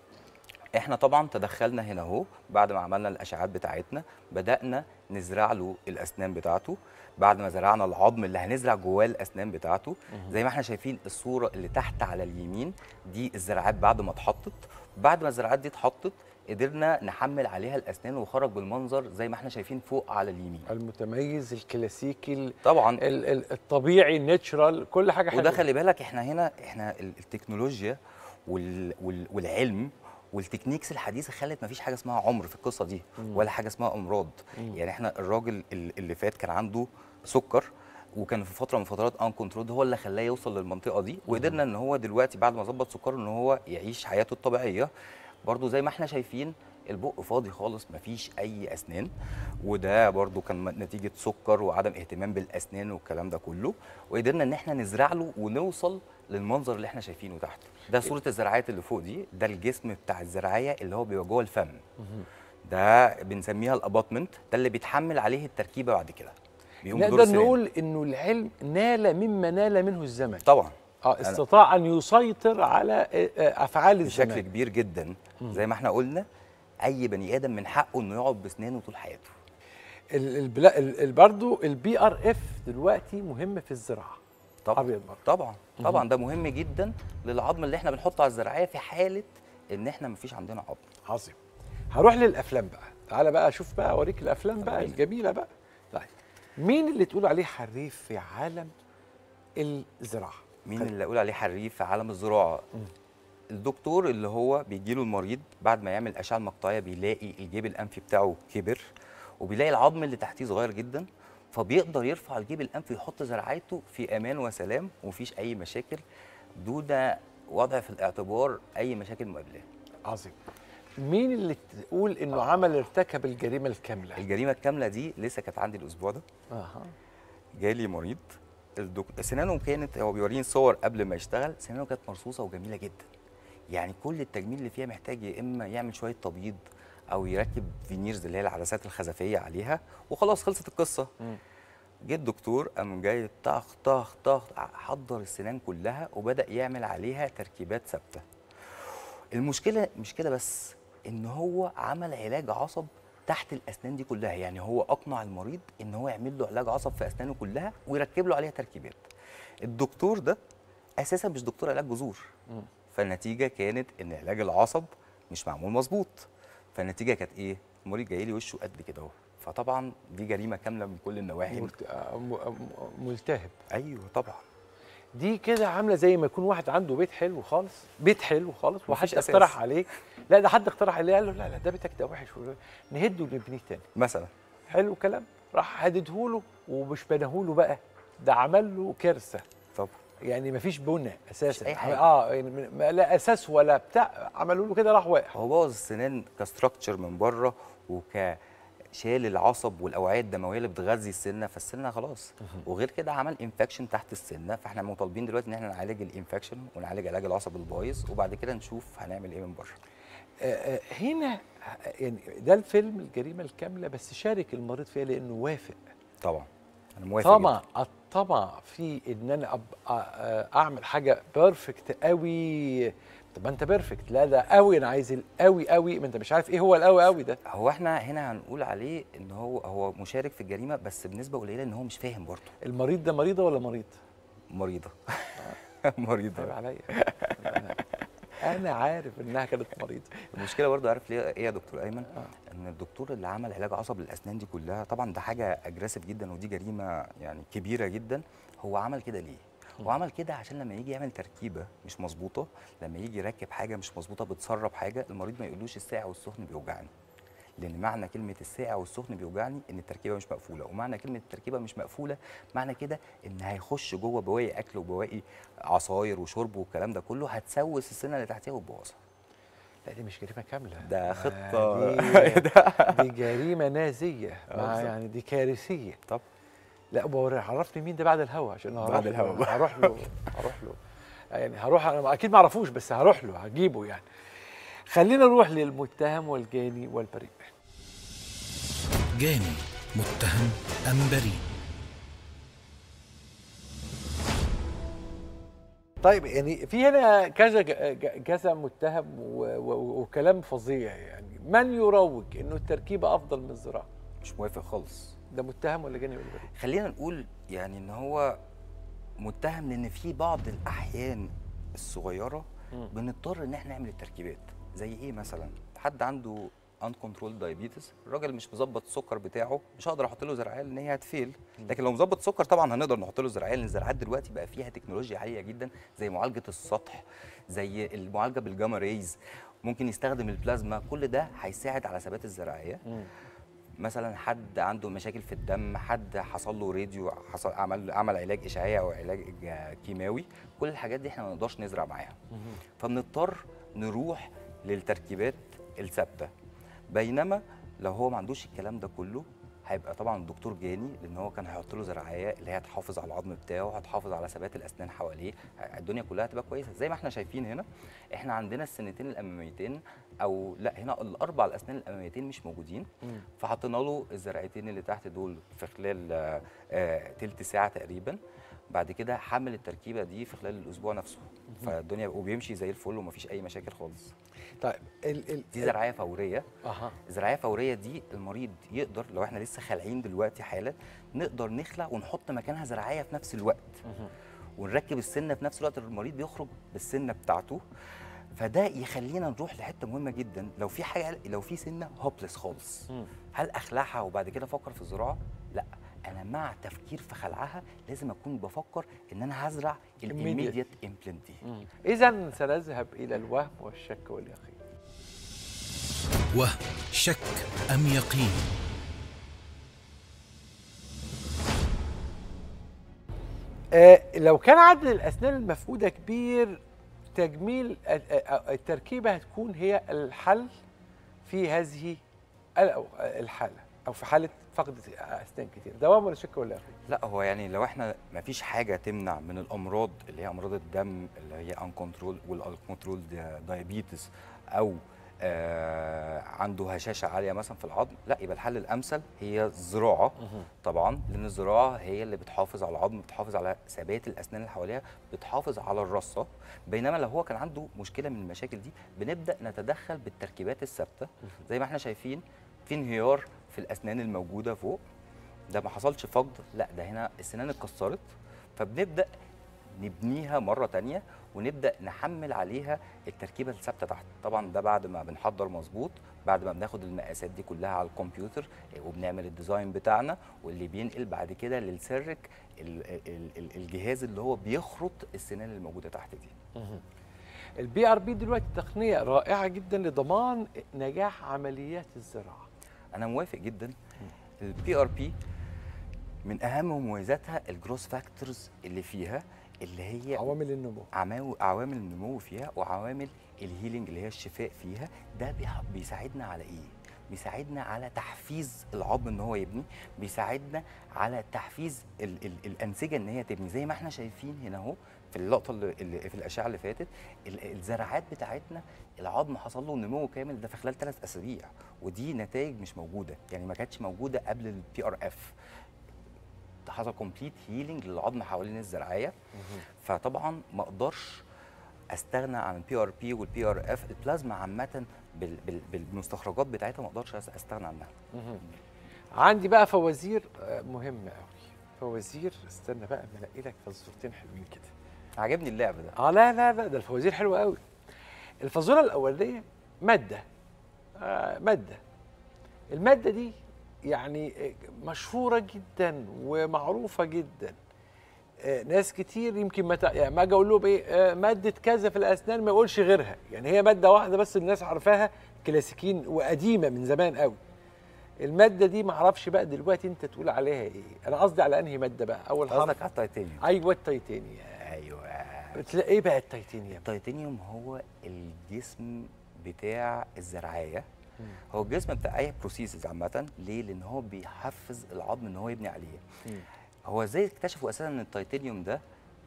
احنا طبعا تدخلنا هنا اهو بعد ما عملنا الاشعاعات بتاعتنا بدانا نزرع له الاسنان بتاعته بعد ما زرعنا العظم اللي هنزرع جواه الاسنان بتاعته زي ما احنا شايفين الصوره اللي تحت على اليمين دي الزراعات بعد ما اتحطت بعد ما الزراعات دي اتحطت قدرنا نحمل عليها الاسنان وخرج بالمنظر زي ما احنا شايفين فوق على اليمين المتميز الكلاسيكي ال- طبعا ال- ال- الطبيعي الناتشرال كل حاجه حلوه وده خلي بالك احنا هنا احنا ال- التكنولوجيا وال وال والعلم والتكنيكس الحديثه خلت مفيش حاجه اسمها عمر في القصه دي ولا حاجه اسمها امراض يعني احنا الراجل ال- اللي فات كان عنده سكر وكان في فتره من فترات ان كنترول هو اللي خلاه يوصل للمنطقه دي وقدرنا ان هو دلوقتي بعد ما ظبط سكره ان هو يعيش حياته الطبيعيه برضو زي ما احنا شايفين البق فاضي خالص مفيش اي اسنان وده برضو كان نتيجه سكر وعدم اهتمام بالاسنان والكلام ده كله وقدرنا ان احنا نزرع له ونوصل للمنظر اللي احنا شايفينه تحت ده صوره الزراعات اللي فوق دي ده الجسم بتاع الزراعيه اللي هو بيبقى جوه الفم ده بنسميها الاباطمنت ده اللي بيتحمل عليه التركيبه بعد كده بيقوم بدور نقدر السنان. نقول انه العلم نال مما نال منه الزمن طبعا اه استطاع ان يسيطر على آه، آه، افعال بشكل الزمان كبير جدا زي ما احنا قلنا اي بني ادم من حقه انه يقعد بسنانه طول حياته ال- البلا- ال- ال- برضو البي ار اف دلوقتي مهم في الزراعه طبعا أبيض برضه. طبعا طبعا ده مهم جدا للعظم اللي احنا بنحطه على الزراعيه في حاله ان احنا مفيش عندنا عظم عظيم هروح للافلام بقى تعالى بقى اشوف بقى اوريك الافلام بقى الجميله بقى طيب مين اللي تقول عليه حريف في عالم الزراعه مين اللي اقول عليه حريف في عالم الزراعه الدكتور اللي هو بيجي له المريض بعد ما يعمل اشعه مقطعيه بيلاقي الجيب الانفي بتاعه كبر وبيلاقي العظم اللي تحتيه صغير جدا فبيقدر يرفع الجيب الانفي ويحط زراعته في امان وسلام ومفيش اي مشاكل دون وضع في الاعتبار اي مشاكل مقابلاه عظيم مين اللي تقول انه عمل ارتكب الجريمه الكامله الجريمه الكامله دي لسه كانت عندي الاسبوع ده اها جالي مريض الدك... سنانه كانت هو بيوريني صور قبل ما يشتغل سنانه كانت مرصوصه وجميله جدا يعني كل التجميل اللي فيها محتاج يا اما يعمل شويه تبييض او يركب فينيرز اللي هي العدسات الخزفيه عليها وخلاص خلصت القصه جه الدكتور قام جاي طخ طخ طخ حضر السنان كلها وبدا يعمل عليها تركيبات ثابته المشكله مش كده بس ان هو عمل علاج عصب تحت الاسنان دي كلها يعني هو اقنع المريض ان هو يعمل له علاج عصب في اسنانه كلها ويركب له عليها تركيبات الدكتور ده اساسا مش دكتور علاج جذور فالنتيجه كانت ان علاج العصب مش معمول مظبوط فالنتيجه كانت ايه المريض جاي لي وشه قد كده اهو فطبعا دي جريمه كامله من كل النواحي ملت- آه، م- م- ملتهب ايوه طبعا دي كده عامله زي ما يكون واحد عنده بيت حلو خالص بيت حلو خالص وحد مفيش أساس. اقترح عليك لا ده حد اقترح عليه قال له لا لا ده بيتك ده وحش نهده ونبنيه تاني مثلا حلو كلام راح هددهوله ومش بناهوله بقى ده عمل له كارثه طب يعني مفيش بنى اساسا أي حاجة. اه يعني من- ما- لا اساس ولا بتاع عملوا له كده راح واقع هو بوظ السنان كستراكشر من بره وك شال العصب والاوعيه الدمويه اللي بتغذي السنه فالسنه خلاص وغير كده عمل انفكشن تحت السنه فاحنا مطالبين دلوقتي ان احنا نعالج الانفكشن ونعالج علاج العصب البايظ وبعد كده نشوف هنعمل ايه من بره آه، آه، هنا آه، يعني ده الفيلم الجريمه الكامله بس شارك المريض فيها لانه وافق طبعا انا موافق طمع جدا. الطمع في ان انا ابقى آه، اعمل حاجه بيرفكت قوي طب ما انت بيرفكت لا ده قوي انا عايز القوي قوي ما انت مش عارف ايه هو القوي قوي ده هو احنا هنا هنقول عليه ان هو هو مشارك في الجريمه بس بنسبه قليله ان هو مش فاهم برضه المريض ده مريضه ولا مريض مريضه عيب مريضه عليا أنا- انا عارف انها كانت مريضه المشكله برضه عارف ليه ايه يا دكتور ايمن ان الدكتور اللي عمل علاج عصب للاسنان دي كلها طبعا ده حاجه اجريسيف جدا ودي جريمه يعني كبيره جدا هو عمل كده ليه هو عمل كده عشان لما يجي يعمل تركيبه مش مظبوطه لما يجي يركب حاجه مش مظبوطه بتسرب حاجه المريض ما يقولوش الساعه والسخن بيوجعني لان معنى كلمه الساقع والسخن بيوجعني ان التركيبه مش مقفوله ومعنى كلمه التركيبه مش مقفوله معنى كده ان هيخش جوه بواقي اكل وبواقي عصاير وشرب والكلام ده كله هتسوس السنه اللي تحتها وتبوظها لا دي مش جريمه كامله ده خطة. دي, دي جريمه نازيه مع بالظبط. يعني دي كارثيه طب لا بوري عرفني مين ده بعد الهوا عشان هروح بعد له. الهوا بقى. هروح له هروح له يعني هروح انا اكيد ما اعرفوش بس هروح له هجيبه يعني خلينا نروح للمتهم والجاني والبريء جاني متهم أم بريء طيب يعني في هنا كذا ج- كذا متهم و- و- وكلام فظيع يعني من يروج انه التركيبه افضل من الزراعه مش موافق خالص ده متهم ولا جاني ولا بريء خلينا نقول يعني ان هو متهم لان في بعض الاحيان الصغيره مم. بنضطر ان احنا نعمل التركيبات زي ايه مثلا حد عنده ان كنترول دايابيتس الراجل مش مظبط السكر بتاعه مش هقدر احط له زرعيه لان هي هتفيل لكن لو مظبط سكر طبعا هنقدر نحط له زرعيه لان الزراعات دلوقتي بقى فيها تكنولوجيا عاليه جدا زي معالجه السطح زي المعالجه بالجاما ريز ممكن يستخدم البلازما كل ده هيساعد على ثبات الزراعيه مثلا حد عنده مشاكل في الدم حد حصل له راديو حصل عمل عمل علاج اشعاعي او علاج كيماوي كل الحاجات دي احنا ما نقدرش نزرع معاها فبنضطر نروح للتركيبات الثابته بينما لو هو ما عندوش الكلام ده كله هيبقى طبعا الدكتور جاني لان هو كان هيحط له زراعيه اللي هي هتحافظ على العظم بتاعه هتحافظ على ثبات الاسنان حواليه الدنيا كلها هتبقى كويسه زي ما احنا شايفين هنا احنا عندنا السنتين الاماميتين او لا هنا الاربع الاسنان الاماميتين مش موجودين فحطينا له الزرعتين اللي تحت دول في خلال آه، آه، تلت ساعه تقريبا بعد كده حمل التركيبه دي في خلال الاسبوع نفسه فالدنيا وبيمشي زي الفل ومفيش اي مشاكل خالص طيب ال ال دي زرعيه فوريه اها الزراعيه الفوريه دي المريض يقدر لو احنا لسه خالعين دلوقتي حالا نقدر نخلع ونحط مكانها زراعيه في نفس الوقت ونركب السنه في نفس الوقت المريض بيخرج بالسنه بتاعته فده يخلينا نروح لحته مهمه جدا لو في حاجه لو في سنه هوبلس خالص مم. هل اخلعها وبعد كده افكر في الزراعه لا انا مع تفكير في خلعها لازم اكون بفكر ان انا هزرع الايميديت امبلانت دي اذا سنذهب الى الوهم والشك واليقين وهم شك أم يقين آه لو كان عدد الاسنان المفقوده كبير تجميل ال- آه، التركيبه هتكون هي الحل في هذه ال- أو- الحاله او في حاله فقد اسنان كتير دوام ولا شك ولا يقين لا هو يعني لو احنا ما فيش حاجه تمنع من الامراض اللي هي امراض الدم اللي هي ان كنترول والكنترول دايابيتس او آه عنده هشاشه عاليه مثلا في العظم لا يبقى الحل الامثل هي الزراعه طبعا لان الزراعه هي اللي بتحافظ على العظم بتحافظ على ثبات الاسنان اللي حواليها بتحافظ على الرصه بينما لو هو كان عنده مشكله من المشاكل دي بنبدا نتدخل بالتركيبات الثابته زي ما احنا شايفين في انهيار في الاسنان الموجوده فوق ده ما حصلش فقد لا ده هنا السنان اتكسرت فبنبدا نبنيها مره تانية ونبدا نحمل عليها التركيبه الثابته تحت طبعا ده بعد ما بنحضر مظبوط بعد ما بناخد المقاسات دي كلها على الكمبيوتر وبنعمل الديزاين بتاعنا واللي بينقل بعد كده للسرك ال- ال- ال- الجهاز اللي هو بيخرط السنان الموجوده تحت دي البي ار بي دلوقتي تقنيه رائعه جدا لضمان نجاح عمليات الزراعه انا موافق جدا البي ار بي من اهم مميزاتها الجروس فاكتورز اللي فيها اللي هي عوامل النمو عماو- عوامل النمو فيها وعوامل الهيلينج اللي هي الشفاء فيها ده بيح- بيساعدنا على ايه بيساعدنا على تحفيز العظم ان هو يبني بيساعدنا على تحفيز ال ال الانسجه ان هي تبني زي ما احنا شايفين هنا اهو في اللقطه اللي, اللي في الاشعه اللي فاتت ال- الزراعات بتاعتنا العظم حصل له نمو كامل ده في خلال ثلاث اسابيع ودي نتائج مش موجوده يعني ما كانتش موجوده قبل البي ار اف حصل كومبليت هيلينج للعظم حوالين الزراعيه فطبعا ما اقدرش استغنى عن البي ار بي والبي ار اف البلازما عامه بال- بال- بالمستخرجات بتاعتها ما اقدرش أس- استغنى عنها عندي بقى فوازير آه، مهمه قوي فوازير استنى بقى اما الاقي لك فزورتين حلوين كده عجبني اللعب ده اه لا لا لا ده الفوازير حلوه قوي الفازوره الاولانيه ماده آه ماده الماده دي يعني آه، مشهوره جدا ومعروفه جدا آه، ناس كتير يمكن ما تع- يعني ما اجي اقول لهم ايه آه، ماده كذا في الاسنان ما يقولش غيرها يعني هي ماده واحده بس الناس عارفاها كلاسيكيين وقديمه من زمان قوي الماده دي معرفش بقى دلوقتي انت تقول عليها ايه انا قصدي على انهي ماده بقى اول حرف قصدك على التيتانيوم ايوه التيتانيوم ايوه بتلاقي ايه بقى التيتانيوم التيتانيوم هو الجسم بتاع الزرعيه هو الجسم بتاع اي بروسيسز عامه ليه لان هو بيحفز العظم ان هو يبني عليه هو ازاي اكتشفوا اساسا ان التيتانيوم ده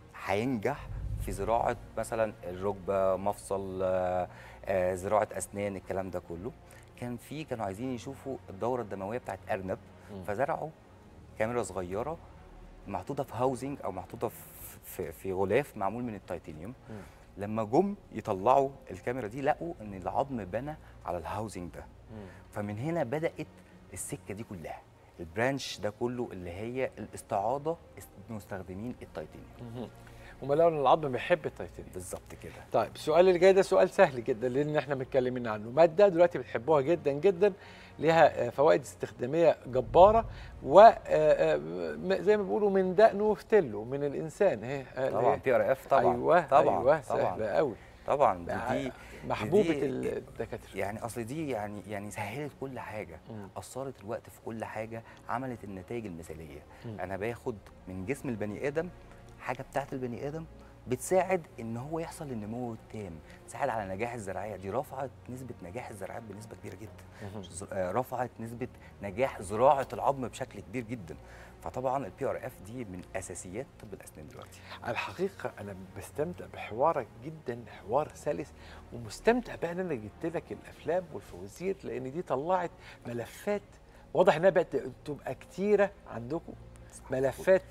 هينجح في زراعه مثلا الركبه مفصل آه، آه، زراعه اسنان الكلام ده كله كان في كانوا عايزين يشوفوا الدوره الدمويه بتاعت ارنب فزرعوا كاميرا صغيره محطوطه في هاوزنج او محطوطه في في, في غلاف معمول من التيتانيوم لما جم يطلعوا الكاميرا دي لقوا ان العظم بنى على الهاوزنج ده فمن هنا بدات السكه دي كلها البرانش ده كله اللي هي الاستعاضه است- مستخدمين التيتانيوم هم لقوا ان العظم بيحب التيتانيوم بالظبط كده طيب السؤال اللي جاي ده سؤال سهل جدا لان احنا متكلمين عنه ماده دلوقتي بتحبوها جدا جدا ليها آه، فوائد استخداميه جباره و آه، آه، م- زي ما بيقولوا من دقنه وفتله من الانسان اهي آه، طبعا إيه؟ بي ار اف طبعا ايوه طبعا ايوه طبعا سهله قوي طبعا دي محبوبه دي- الدكاتره يعني اصل دي يعني يعني سهلت كل حاجه اثرت الوقت في كل حاجه عملت النتائج المثاليه مم. انا باخد من جسم البني ادم حاجه بتاعت البني ادم بتساعد ان هو يحصل النمو التام تساعد على نجاح الزراعيه دي رفعت نسبه نجاح الزراعات بنسبه كبيره جدا ز- آه، رفعت نسبه نجاح زراعه العظم بشكل كبير جدا فطبعا البي ار اف دي من اساسيات طب الاسنان دلوقتي الحقيقه انا بستمتع بحوارك جدا حوار سلس ومستمتع بقى ان انا جبت لك الافلام والفوازير لان دي طلعت ملفات واضح انها بقت تبقى كتيره عندكم ملفات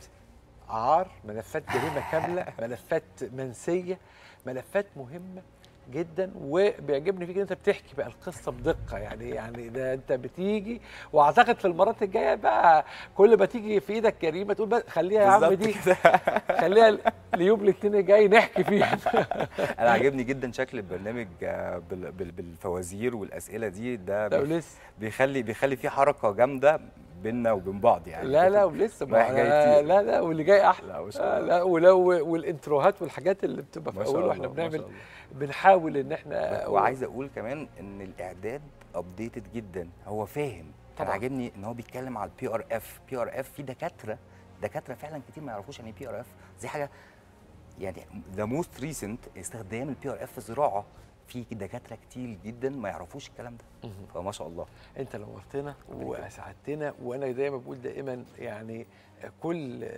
عار ملفات جريمه كامله ملفات منسيه ملفات مهمه جدا وبيعجبني فيك إن انت بتحكي بقى القصه بدقه يعني يعني ده انت بتيجي واعتقد في المرات الجايه بقى كل ما تيجي في ايدك جريمه تقول بقى خليها يا عم بالظبط دي خليها ليوم الاثنين الجاي نحكي فيها انا عاجبني جدا شكل البرنامج آه، بال- بال- بالفوازير والاسئله دي ده لا، بيخ- ولسه. بيخلي بيخلي في حركه جامده بيننا وبين بعض يعني لا لا ولسه ما رايح جاي لا, كتير. لا لا واللي جاي احلى لا، ما شاء آه، الله. لا ولو والانتروهات والحاجات اللي بتبقى في ما شاء اوله واحنا الله، ما شاء بنعمل الله. بنحاول ان احنا وعايز اقول كمان ان الاعداد ابديتد جدا هو فاهم طبعاً. طبعا عاجبني ان هو بيتكلم على البي ار اف بي ار اف في دكاتره دكاتره فعلا كتير ما يعرفوش يعني ايه بي ار اف دي حاجه يعني ذا موست ريسنت استخدام البي ار اف في الزراعه في دكاتره كتير جدا ما يعرفوش الكلام ده فما شاء الله انت نورتنا واسعدتنا وانا زي ما بقول دائما يعني كل آه،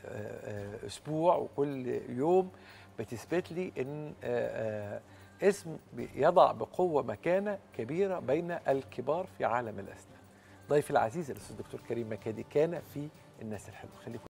آه، اسبوع وكل يوم بتثبت لي ان آه، آه، اسم يضع بقوه مكانه كبيره بين الكبار في عالم الاسنان. ضيفي العزيز الاستاذ الدكتور كريم مكادي كان في الناس الحلوه خليكم